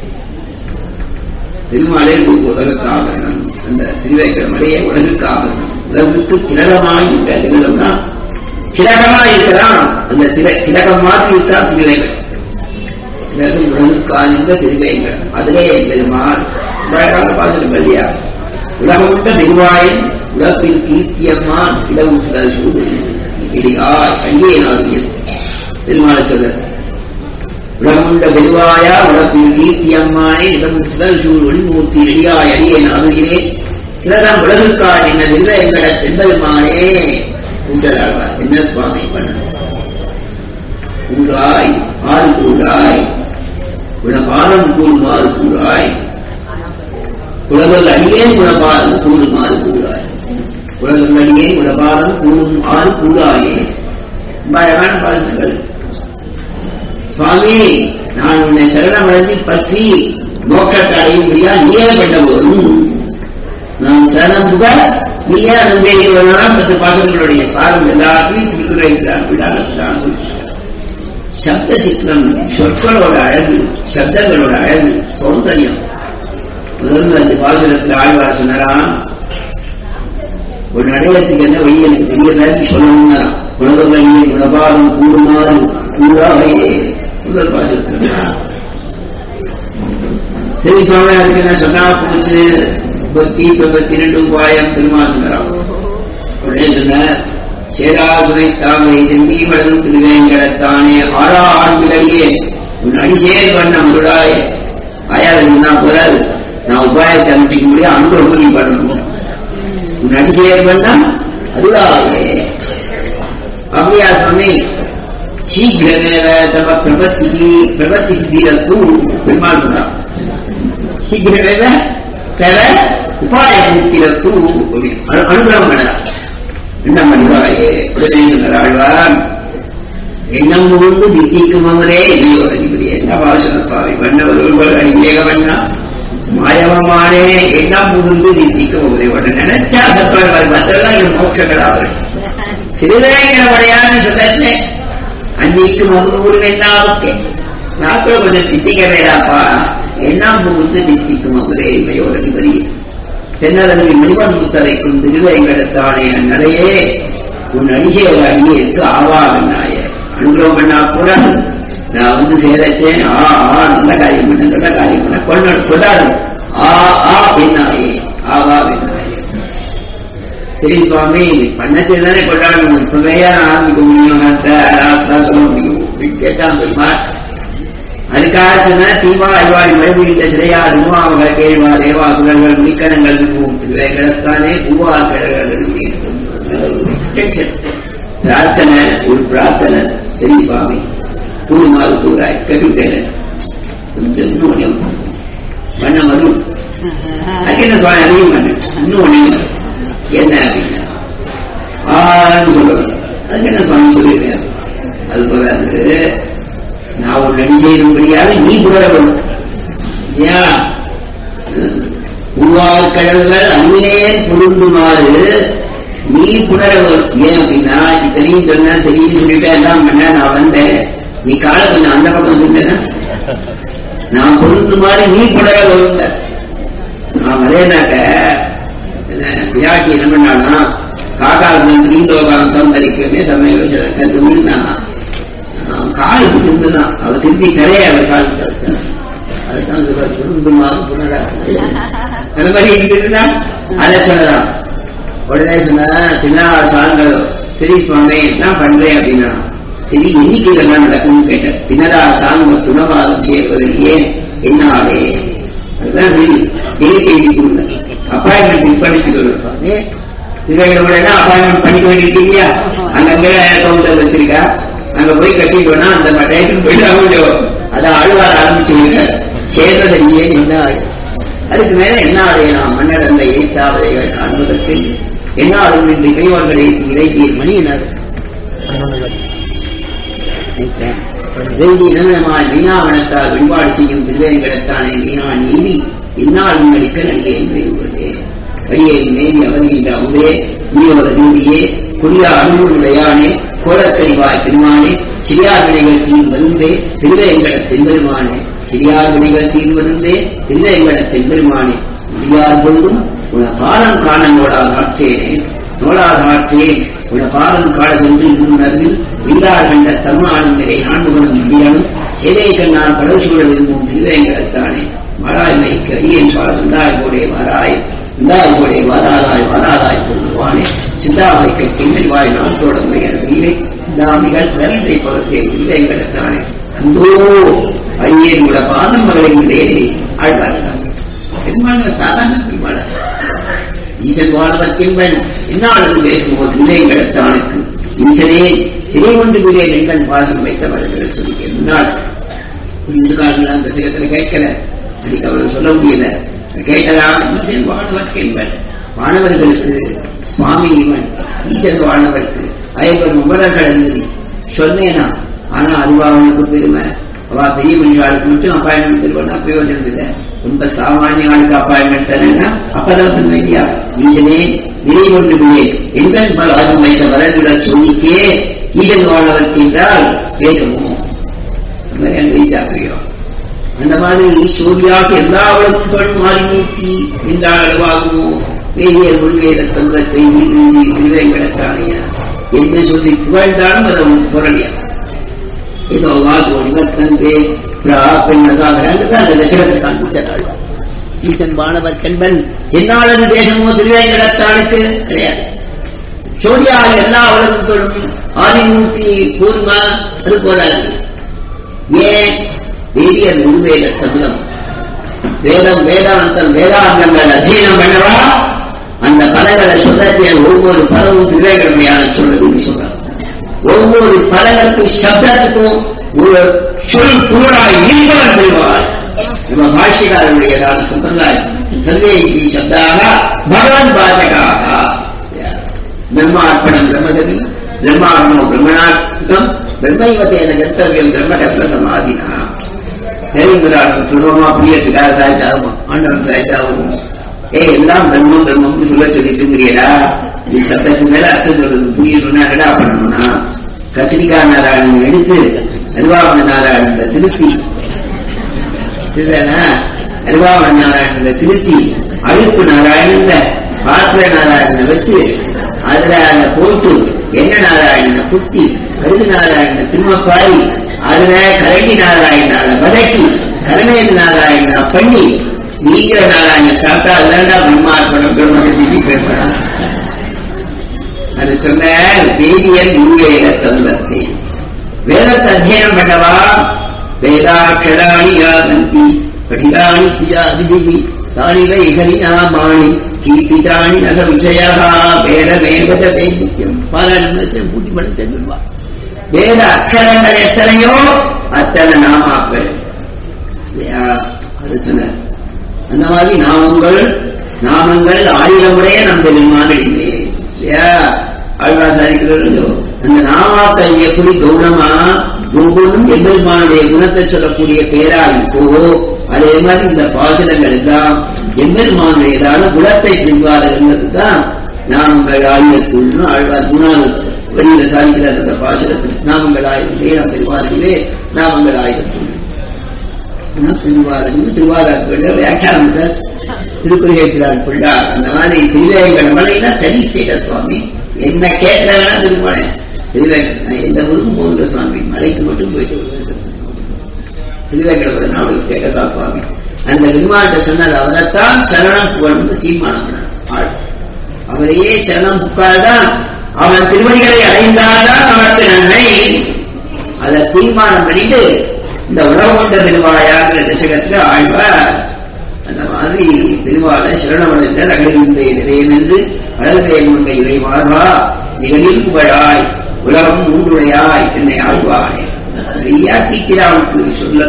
திருமாலே உலகுக்காகணும் அந்த திருவேங்கடமலையே உலகுக்காகணும் உலகுக்கு திலகமாய் இந்த திலகம்னா திலகமாய் இருக்கிறான் அந்த தில திலகம் மாதிரி இருக்கிறான் திருவேங்கடம் திலகம் உலகுக்காகின்ற திருவேங்கடம் அதிலே பெருமாள் அழகான பாசனம் இல்லையா உலகமுண்ட பெருவாயன் உலகில் கீர்த்தியம்மான் இளவுகள் சூடு இடியாய் அங்கே நாவியல் பெருமாளை சொல்ல உலகமுண்ட பெருவாயா உலகில் கீர்த்தியம்மானே இளமுற்றுதல் சூழ் ஒளிமூர்த்தி இடியாய் அடியே நாவிலே சிலதான் உலகுக்கான் என்ன தில்ல எங்கட செம்பெருமானே கூட்டலாழ்வார் என்ன சுவாமி பண்ண கூறாய் ஆறு கூறாய் உலகாலம் கூறுமாறு கூறாய் குலகள் அடியேன் குலபாலம் கூறுமாறு கூறாய் குலகள் அடியேன் குலபாலம் கூறும் ஆறு கூறாயே ரொம்ப அழகான பாசனங்கள் சுவாமி நான் உன்னை சரணமடைந்து பற்றி மோக்கத்தை அடையும்படியா நீயே பண்ண போதும் நான் சரணம் புக நீயே அனுபவிக்கிறவனா பத்து பாசங்களுடைய சாரம் எல்லாத்தையும் திருக்குறைக்கிறான் விடாதான் சப்த சித்திரம் சொற்களோட அழகு சப்தங்களோட அழகு சௌந்தரியம் முதல்ல அந்த பாசுரத்தில் ஆழ்வார் சொன்னாராம் ஒரு நடையத்துக்கு என்ன வழி எனக்கு தெரியலன்னு சொல்லணும்னா உணவு வழியை உணவாலும் கூடுமாறு பூராவையே முதல் பாசத்தில் சரி சுவாமி அதுக்கு என்ன சொன்னா போச்சு முப்பத்தி தொண்ணூத்தி ரெண்டு உபாயம் திருமாசுந்தரம் உடனே சொன்ன சேராசுரை தாமரை செம்பி வளரும் திருவேங்கடத்தானே ஆறா ஆண்பிலேயே உன் அடிசேர் பண்ண முருளாய் ஆயாதுன்னா போறாது நான் உபாயத்தை அனுப்பிக்க முடியும் அன்பு ரொம்ப நீ பண்ணணும் உன் அடிசேர் பண்ணா அருளாயே அப்படியா சுவாமி சீக்கிரமேவ தம பிரபத்தி பிரபத்தி சித்திரஸ்து பெருமாள் சொன்னார் சீக்கிரமேவ தவ உபாய முக்திரஸ்து அனுகிரகம் பண்ணலாம் என்ன பண்ணுவாயே உடனே சொன்னார் எண்ணம் முழுந்து தித்திக்கும் அவரே இல்லையோ அதிபதி என்ன பாசன சுவாமி பண்ணவர் ஒருவர் அடிவேக பண்ணா மாயவமானே எண்ணம் முழுந்து தித்திக்கும் அவரே உடனே நினைச்சா சத்வார் மற்றெல்லாம் இது மோட்சங்களாக திருவேங்கடமுடையான்னு சொல்லலே அன்னைக்கு மகுரு என்னாவுக்கு நாட்கள் கொஞ்சம் தித்திக்க வேடாப்பா எண்ணாம் முழுந்து தித்திக்கும் அவரே இல்லையோ அதிபதி தென்னரவி மணிவன் முத்தரைக்கும் திருவேங்கடத்தானே அந்நரையே உன் அடிசே ஒரு அடியேற்கு ஆவாகனாய அனுகிரகம் பண்ணா கூட நான் வந்து சேரச்சேன் ஆ ஆ நல்ல காரியம் பண்ண நல்ல காரியம் பண்ண கொண்டு கொண்டாடு ஆ ஆ பெண்ணாயே ஆவா பெண்ணாயே சரி சுவாமி பண்ணத்தில் தானே கொண்டாடணும் இப்பவே ஆரம்பிக்க முடியும் சொல்ல முடியும் கேட்டான் தெரியுமா அதுக்காக சொன்ன தீவா அய்வாடி மறுபடியும் சிறையா அதுவும் அவங்க கேள்வா தேவா சுரர்கள் முடிக்கணங்கள் வேங்கடத்தானே பூவா கிழங்கள் பிரார்த்தனை ஒரு பிரார்த்தனை சரி சுவாமி பூமாறு கூறாய் கட்டுட்டேன் கொஞ்சம் இன்னும் ஒன்றையும் பண்ண வரும் அதுக்கு என்ன சுவாமி அதையும் பண்ணு இன்னும் ஒன்றையும் என்ன அப்படின்னா ஆன்னு சொல்லுவாங்க அதுக்கு என்ன சுவாமி சொல்லிருக்கேன் அது சொல்றாரு நான் ஒரு நடி செய்யும்படியாக நீ புகழவன் ஏன் உருவார் கடல்கள் அங்கே பொருந்துமாறு நீ புணரவர் ஏன் அப்படின்னா இத்தனையும் சொன்னா சரின்னு சொல்லிட்டு எல்லாம் பண்ண நான் வந்தேன் நீ கால கொஞ்சம் அந்த பக்கம் சொன்னேன்னா நான் பொருந்துமாறு நீ புணர வருங்க நான் வரேனாக்க விராட்டி என்ன பண்ணானா காக்காலம் நீந்தோகாந்தம் தரிக்கவே சமயம் கால் இருந்துதான் அவ திருப்பி கரைய அவர் கால் அதுதான் சொல்ற திருந்துமாறு புனரா அந்த மாதிரி இருக்குதுன்னா அதை சொல்லலாம் உடனே சொன்ன திருநாள் சாங்கள் சரி சுவாமி என்ன பண்றேன் அப்படின்னா சரி எண்ணிக்கையில் என்ன நடக்கும்னு கேட்டேன் தினரா சாங்க துணவாதம் செய்வது ஏன் என்னாலே அதுதான் சரி எண்ணிக்கை கொடுங்க அப்பாயின்மெண்ட் புக் பண்ணிட்டு சொல்லுங்க சுவாமி இவங்களோட அப்பாயின்மெண்ட் பண்ணிக்க வேண்டியிருக்கீங்க அங்கங்க கவுண்டர் வச்சிருக்கா அங்க போய் கட்டிட்டோம்னா அந்த டயத்துக்கு போயிட்டு முடியும் அதை அழுவார் ஆரம்பிச்சுங்க சேர்ந்தது ஏன் என்ன அதுக்கு மேல என்ன அடையலாம் மன்னடந்த ஏற்றாவதைகள் காண்பதற்கு என்ன ஆளும் என்று இறைவர்களை இறைத்தீர் மணியினர் செய்தி இனமாய் வீணாவனத்தால் வழிபாடு செய்யும் திருவேங்கடத்தானே வீணா நீதி இந்நாள் உங்களிக்க நல்லே என்று வழியை மேவி அவர்கின்ற அமுதே நீயோட நீதியே கொடியா அன்புடையானே கோலக்கறிவாய் பெருமானே சிறியார் வினைகள் தீன் வருந்தே திருவேங்கட தென்பெருமானே சிறியார் வினைகள் தீன் வருந்தே திருவேங்கட தென்பெருமானே முடியார் பொழுதும் உன பாலம் காண நோடாத ஆற்றேனே நோடாத ஆற்றேன் உன பாலம் காண சென்று முன்னரில் இல்லார் கண்ட தம்மானந்தரை ஆண்டுகளும் முடியானும் சேவை கண்ணான் கடல் சூழ விரும்பும் திருவேங்கடத்தானே மாறாய்மை கரியன் பால சுந்தாய் போடே வாராய் இந்தாய் போடே வாராதாய் வாராதாய் சொல்லுவானே சிந்தாவை கட்டின் வாய் நான் தொடர்ந்து நீரை சிந்தாமிகள் நன்றை பொறுத்தே திருவேங்கடத்தானே அந்தோ அடியேன் கூட பாதம் மகளின்றேனே ஆழ்வார்கள் பெருமாள் சாதாரண பெருமாள் ஈசன் வாழ்வத்தின்பன் என்னாலும் பேசும்போது திருவேங்கடத்தானுக்கு ஈசனே திரை ஒன்று பிரியே எங்கள் பாசம் வைத்தவர்கள் சொல்லி என்னால் புரிந்துக்காரர்கள் அந்த சிலத்தில் கேட்கல அதுக்கு அவர்கள் சொல்ல முடியல கேட்டலாம் ஈசன் வாழ்வதற்கு என்பன் மாணவர்களுக்கு சுவாமி இவன் ஈசன் வாழ்வதற்கு ஐம்பது முகலர்கள் இருந்தது சொன்னேனா ஆனா அதுவா அவனுக்கு பெருமை அவ பெரிய மனிதர்களுக்கு மட்டும் அப்பாயின்மெண்ட் தருவானா பிரயோஜனம் இல்லை ரொம்ப சாமானிய ஆளுக்கு அப்பாயின்மெண்ட் தரேன்னா அப்பதான் தன்மை இல்லையா ஈசனே நிலை கொண்டு எங்கள் பல அது வைத்த வரதுல சொல்லிக்கே ஈசன் வாழ்வதற்கு என்றால் பேசவும் அந்த மாதிரி அங்கே ஈசாக்குகிறோம் அந்த மாதிரி சூரியாக எல்லா வழக்குகளும் மாறி நோக்கி என்றால் அளவாகுமோ வேதிய உள்வேத சொல்வத்தை விளைவிடத்தானிய என்று சொல்லி புகழ்ந்தாலும் அது பொருளியா ஏதோ வாசோ நிவர்த்தந்தே பிராபெண்ணதாக அந்த தசரத்தை காண்பித்தாள் ஈசன் வானவர் கண்பன் என்னாளது தேசமோ திருவேங்கடத்தாளுக்கு கிடையாது சோழியால் எல்லா உலகத்தோடும் ஆதிமூர்த்தி பூர்மா அது போராது ஏன் பெரிய முன்வேத சபலம் வேதம் வேதாந்தம் வேதாந்தங்கள் அध्यயனம் பண்ணவா அந்த பலங்களை சொல்லக்கூடிய ஒவ்வொரு பலவும் விவேகமையான சொல்லுதுன்னு சொல்றாங்க ஒவ்வொரு பலனுக்கு சப்தத்துக்கும் ஒரு சொல் பொருளாய் இருப்பவர் பெறுவார் நம்ம பாஷ்யக்காரனுடையதான சம்பிரதாயம் சர்வேகி சப்தாக பகவன் பாதகாக பிரம்மார்ப்பணம் பிரம்மகவி பிரம்மார்ப்பணோ பிரம்மணாத்மகம் பிரம்மைவதேன கர்த்தவியம் பிரம்மகர்த்தமாதினா தேவைங்கிறார்கள் சுலபமா புரியத்துக்காக சாய்ச்சாகும் ஆண்டவன் சாய்ச்சாகும் ஏ எல்லாம் பிரம்மம் பிரம்மம்னு சொல்ல சொல்லிட்டுங்கிறியடா நீ சத்தத்துக்கு மேல அர்த்தம் சொல்றது புரியணும்னா என்னடா பண்ணணும்னா கத்திரிக்காய் நாராயணன் எடுத்து அருவாவண நாராயணனை திருப்பி இதுதானா அருவாவண நாராயணனை திருப்பி அழுப்பு நாராயணன் பாத்திர நாராயணனை வச்சு அதுல அந்த போட்டு என்ன நாராயணனை குத்தி கருது நாராயணனை திரும்ப பாரி அதுல கரண்டி நாராயணால வதக்கி கருணேந்து நாராயணனா பண்ணி நீங்கிற நாராயணன் சாப்பிட்டா அதுதான்டா பிரம்மார்ப்பணம் பிரம்மகி பேசுறான் அது சொன்ன தேவியல் உருவேத தந்தத்தை வேதத்தை அத்தியனம் பண்ணவா வேதாட்சராணி யாதந்தி படிதானி பிஜாதிபிகி தானிவை ஹரிநாமாணி கீர்த்திதானி நக விஷயா வேத வேதத்தை முக்கியம் பாராளுமன்றத்தில் பூட்டி பண்ண செல்வா வேத அக்ஷரங்கள் எத்தனையோ அத்தனை நாமாக்கள் இல்லையா? அது சொன்ன அந்த மாதிரி நாமங்கள் நாமங்கள் ஆயிரமுடைய நம் பெருமான் இல்லை இல்லையா ஆழ்வாசாரிக்கிறோ அந்த நாமாக்கள் எப்படி கௌரவமா ஒவ்வொன்றும் எம்பெருமானுடைய குணத்தை சொல்லக்கூடிய பேரா இருக்கோ அதே மாதிரி இந்த பாசனங்கள் எல்லாம் எம்பெருமானுடையதான குணத்தை பின்வாருங்கிறது தான் நாமங்கள் ஆயிரத்துள்ளும் ஆழ்வார் குணால் வெளியில சாதிக்கிறார் அந்த பாசனத்தில் நாமங்கள் ஆயிரத்திலே நாம் பெருமாறிலே நாமங்கள் ஆயிரத்துள் திருவாரூர் திருவாரூர் வியாக்கியானத்தை திருக்குறள் பிள்ளா அந்த மாதிரி திருவேங்கட மலைனா சரி செய்த சுவாமி என்ன கேட்க வேணா திருமலை திருவேங்கட நான் எந்த ஊருக்கும் போகிற சுவாமி மலைக்கு மட்டும் போயிட்டு வருவேன். திருவேங்கட நாடு கேட்கதா சுவாமி அந்த பெருமாட்ட சொன்னது அவரைத்தான் சரணம் புகழ்ந்து தீர்மானம் பண்ணார் ஆள் அவரையே சரணம் புக்கால்தான் அவன் திருவடிகளை அடைந்தால்தான் அவருக்கு நன்மை அதை தீர்மானம் பண்ணிட்டு இந்த உணவு கொண்ட பெருவாயாங்கிற தசகத்துல ஆழ்வார் அந்த மாதிரி பெருவாளை சரணமடைந்த அகலிந்தை நிலையம் என்று அழகை முன்கை இறை மார்பா நிகழில் புகழாய் உலகம் மூன்றுடையாய் என்னை ஆழ்வாய் நிறைய தீக்கிராவுக்கு சொல்ல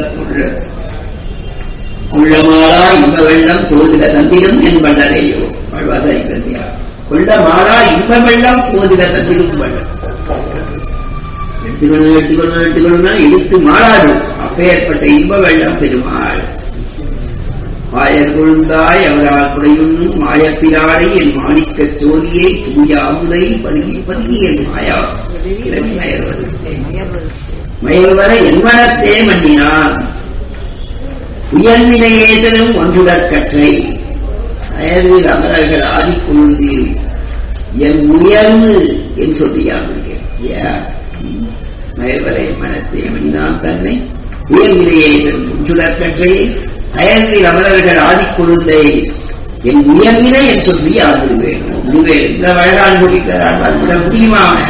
கொள்ளமாலா இன்ப வெள்ளம் தோதுல தந்திரம் என்பதையோ ஆழ்வாதாய் கருதியா கொள்ளமாலா இன்ப வெள்ளம் தோதுல தந்திரும் வெள்ளம் எடுத்துக்கொள்ளணும் எடுத்துக்கொள்ளணும் எடுத்துக்கொள்ளணும்னா எடுத்து மாறாது அப்பேற்பட்ட இன்ப வெள்ளம் பெருமாள் ஆயர் கொழுந்தாய் அவரால் குடையுண்ணும் மாயப்பிராடை என் மாணிக்கச் சோதியை தூயாமுதை பதுகி பதுகி என் மாயா இளம் மயர்வது மயர்வர என்மனத்தே மன்னினான் உயர்நிலையேதலும் ஒன்றுடற் கற்றை அயர்வில் அமரர்கள் ஆடிக்கொள்வீர் என் உயர்வு என் சொல்லியா மயர்வரை மனத்தை மனிதான் தன்னை உயர்நிலையை சுடர் கற்றையை அயர்வில் அமரர்கள் ஆதிக்கொழுந்தை என் உயர்நிலை என் சொல்லி ஆதரவு வேணும் இதுவே இந்த வயதால் முடிக்கிறார் விட முடியுமா அவன்?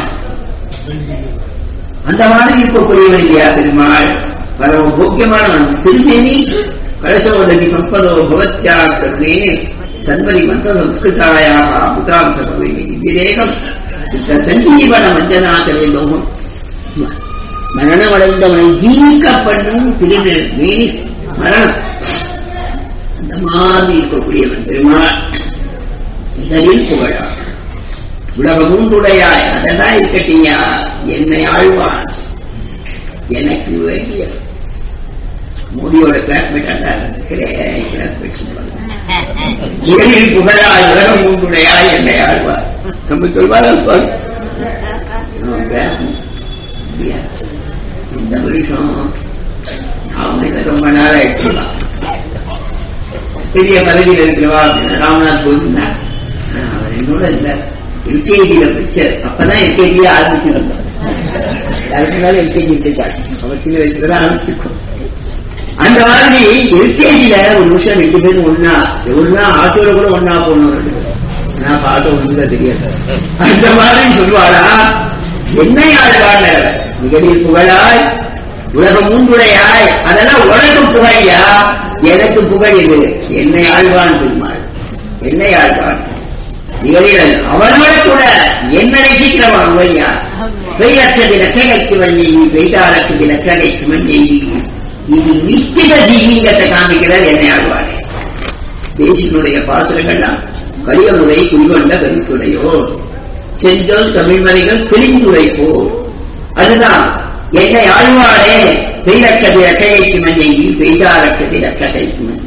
அந்த மாதிரி இருக்கக்கூடியவன் இல்லையா பெருமாள் பரம போக்கியமானவன் திருமேனி கலசோதரி சம்பதோ பவத்யா கருணே சன்வரி மந்த சம்ஸ்கிருதாயாக அமுதாம் சர்வை விவேகம் சஞ்சீவன மஞ்சனாச்சரிய லோகம் மரணமடைந்தவனை ஜீவிக்கப்படும் திருநெல்வேலி மரணம் அந்த மாதிரி இருக்கக்கூடியவன் பெருமாள் இதனில் புகழா உலக மூன்றுடையாய் அதெல்லாம் இருக்கட்டியா என்னை ஆழ்வான் எனக்கு வேண்டிய மோடியோட கிளாஸ்மேட் கிளாஸ்மேட் சொல்லுவாங்க இதனில் புகழாய் உலக மூன்றுடையாய் என்னை ஆழ்வார் நம்ம சொல்வாரா சுவாமி நம்ம பேசணும் இல்லையா? இந்த வருஷம் அவங்க ரொம்ப நாளா எடுத்துக்கலாம் பெரிய பதவியில் இருக்கிறவா அப்படின்னு ராமநாத் கோவிந்தா அவர் என்னோட இல்ல எல்கேஜியில படிச்சார் அப்பதான் எல்கேஜியே ஆரம்பிச்சிருந்தார் அதுக்கு மேல எல்கேஜி இருக்கார் அவர் பத்திரிகை வைக்கிறதா ஆரம்பிச்சிருக்கோம் அந்த மாதிரி எல்கேஜில ஒரு நிமிஷம் ரெண்டு பேரும் ஒன்னா ஒன்னா ஆட்டோல கூட ஒன்னா போகணும் ரெண்டு பேரும் நான் ஆட்டோ ஒன்று தெரியாது அந்த மாதிரி சொல்லுவாரா என்னை ஆழ்வாள் மிகவில் புகழாய் உலகம் மூன்றுடையாய் அதெல்லாம் உனக்கு புகழியா எனக்கு புகழ் இது என்னை ஆழ்வான் பெருமாள் என்னை ஆழ்வான் நிகழ்கள் அவனோட கூட என்ன ரசிக்கிறவன் அவையா பெய்யற்றது இலக்கைக்கு வள்ளி பெய்தாரத்து இலக்கைக்கு மண்ணி இது நிச்சய ஜீவிங்கத்தை காமிக்கிறார் என்னை ஆழ்வானே தேசியனுடைய பாத்திரங்கள்லாம் கலியனுரை குடிகொண்ட கருத்துடையோ செஞ்சோல் தமிழ்மறைகள் தெரிந்துரைப்போ அதுதான் என்னை ஆழ்வாரே பெய்யற்றது இலக்கைக்கு மண்ணி பெய்தாரத்து இலக்கைக்கு மண்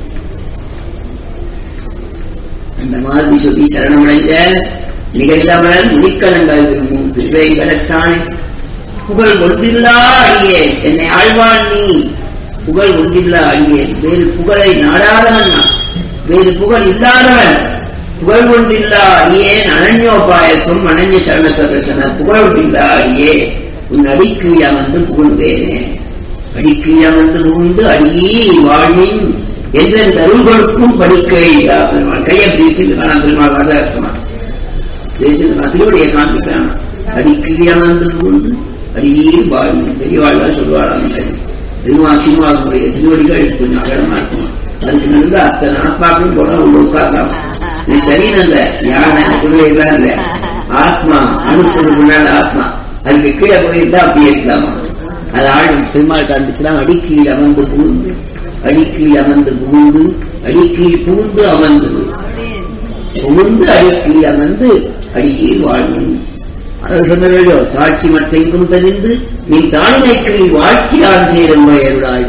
அந்த மாதிரி சொல்லி சரணமடைந்த நிகழ்ந்தவன் முடிக்கலங்கள் விரும்பும் திருவேங்கடத்தானே புகழ் ஒன்றில்லா அடியே என்னை ஆழ்வான் நீ புகழ் ஒன்றில்லா அடியே வேறு புகழை நாடாதவன் நான் வேறு புகழ் இல்லாதவன் புகழ் ஒன்றில்லா அடியேன் அனன்யோபாயக்கும் அனன்ய சரணத்தன புகழ் ஒன்றில்லா அடியே உன் அடிக்கு அமர்ந்து புகழ்வேனே அடிக்கு அமர்ந்து புகுந்து அடியே வாழ்வின் என்ற அருள் கொடுக்கும் படிக்கை பெருமாள் கையை பிரிச்சிருக்கான பெருமாள் வரலாற்றுமா திருவடியை காண்பிக்கிறான் அடிக்கு அமர்ந்து புகுந்து அடியே வாழ்வின் பெரியவாழ்லாம் சொல்லுவாளாம் திருமா சீனிவாசனுடைய திருவடிகள் கொஞ்சம் அகலமா இருக்குமா அதுக்கு நல்ல அத்தனை ஆத்மாக்களும் போல உள்ள உட்கார்லாம் இது சரி நல்ல ஞான திருவையெல்லாம் இல்ல ஆத்மா அனுசரம் முன்னாள் ஆத்மா அதுக்கு கீழே போயிருந்தா அப்படியே இருக்கலாமா அது ஆள் பெருமாள் காண்பிச்சுலாம் அடிக்கீழ் அமர்ந்து புகுந்து அடிக்கீழ் அமர்ந்து புகுந்து அடிக்கீழ் புகுந்து அமர்ந்து புகுந்து அடிக்கீழ் அமர்ந்து அடியே வாழும் அவர் சொன்ன வேண்டும் சாட்சி மற்றெங்கும் தெரிந்து நீ தாழ்மைக்கு வாழ்க்கையால் சேரும் அருளாய்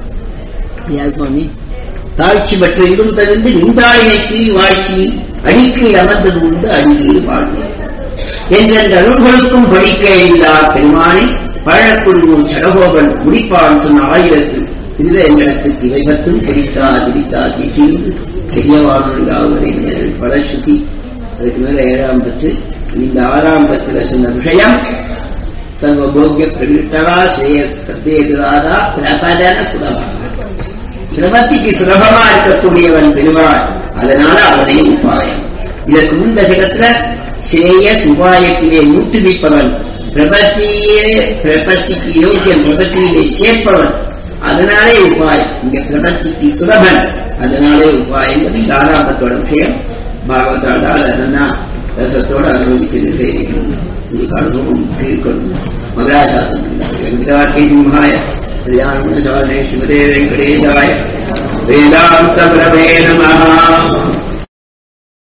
யாருமாமி தாழ்ச்சி மற்றெங்கும் தெரிந்து நின்றாழினைக்கு வாழ்ச்சி அடிக்கீழ் அமர்ந்தது உண்டு அடியில் வாழ்வு என்ற அருள்களுக்கும் படிக்க இல்லா பெருமானை பழக்குழுவும் சடகோபன் முடிப்பான் சொன்ன ஆயிரத்தில் திருவேங்கடத்துக்கு இவை பத்தும் பிடித்தா திரித்தா தீட்டிருந்து பெரியவானுடைய பல சுத்தி அதுக்கு மேல ஏழாம் பத்து இந்த ஆறாம் பத்துல சொன்ன விஷயம் சர்வபோக்கிய பிரகிருஷ்டவா ஸ்ரேய சத்தேதாதா பிரபதன சுலபா சிரமத்திக்கு சுலபமா இருக்கக்கூடியவன் பெருமாள் அதனால அவனை உபாயம் இதற்கு முன் தசகத்துல சேய உபாயத்திலே ஊட்டுவிப்பவன் பிரபத்தியே பிரபத்திக்கு யோக்கியம் பிரபத்தியிலே சேர்ப்பவன் அதனாலே உபாயம் இங்க பிரபத்திக்கு சுலபன் அதனாலே உபாயம் தாராபத்தோட விஷயம் பாகவத்தால் அதெல்லாம் ரசத்தோட அனுபவிச்சது செய்திகள் உங்களுக்கு அனுபவம் இருக்கணும் மகராஜாசனாய கல்யாண சாரணே சிவதே வெங்கடேசாய வேதாந்த பிரவே நம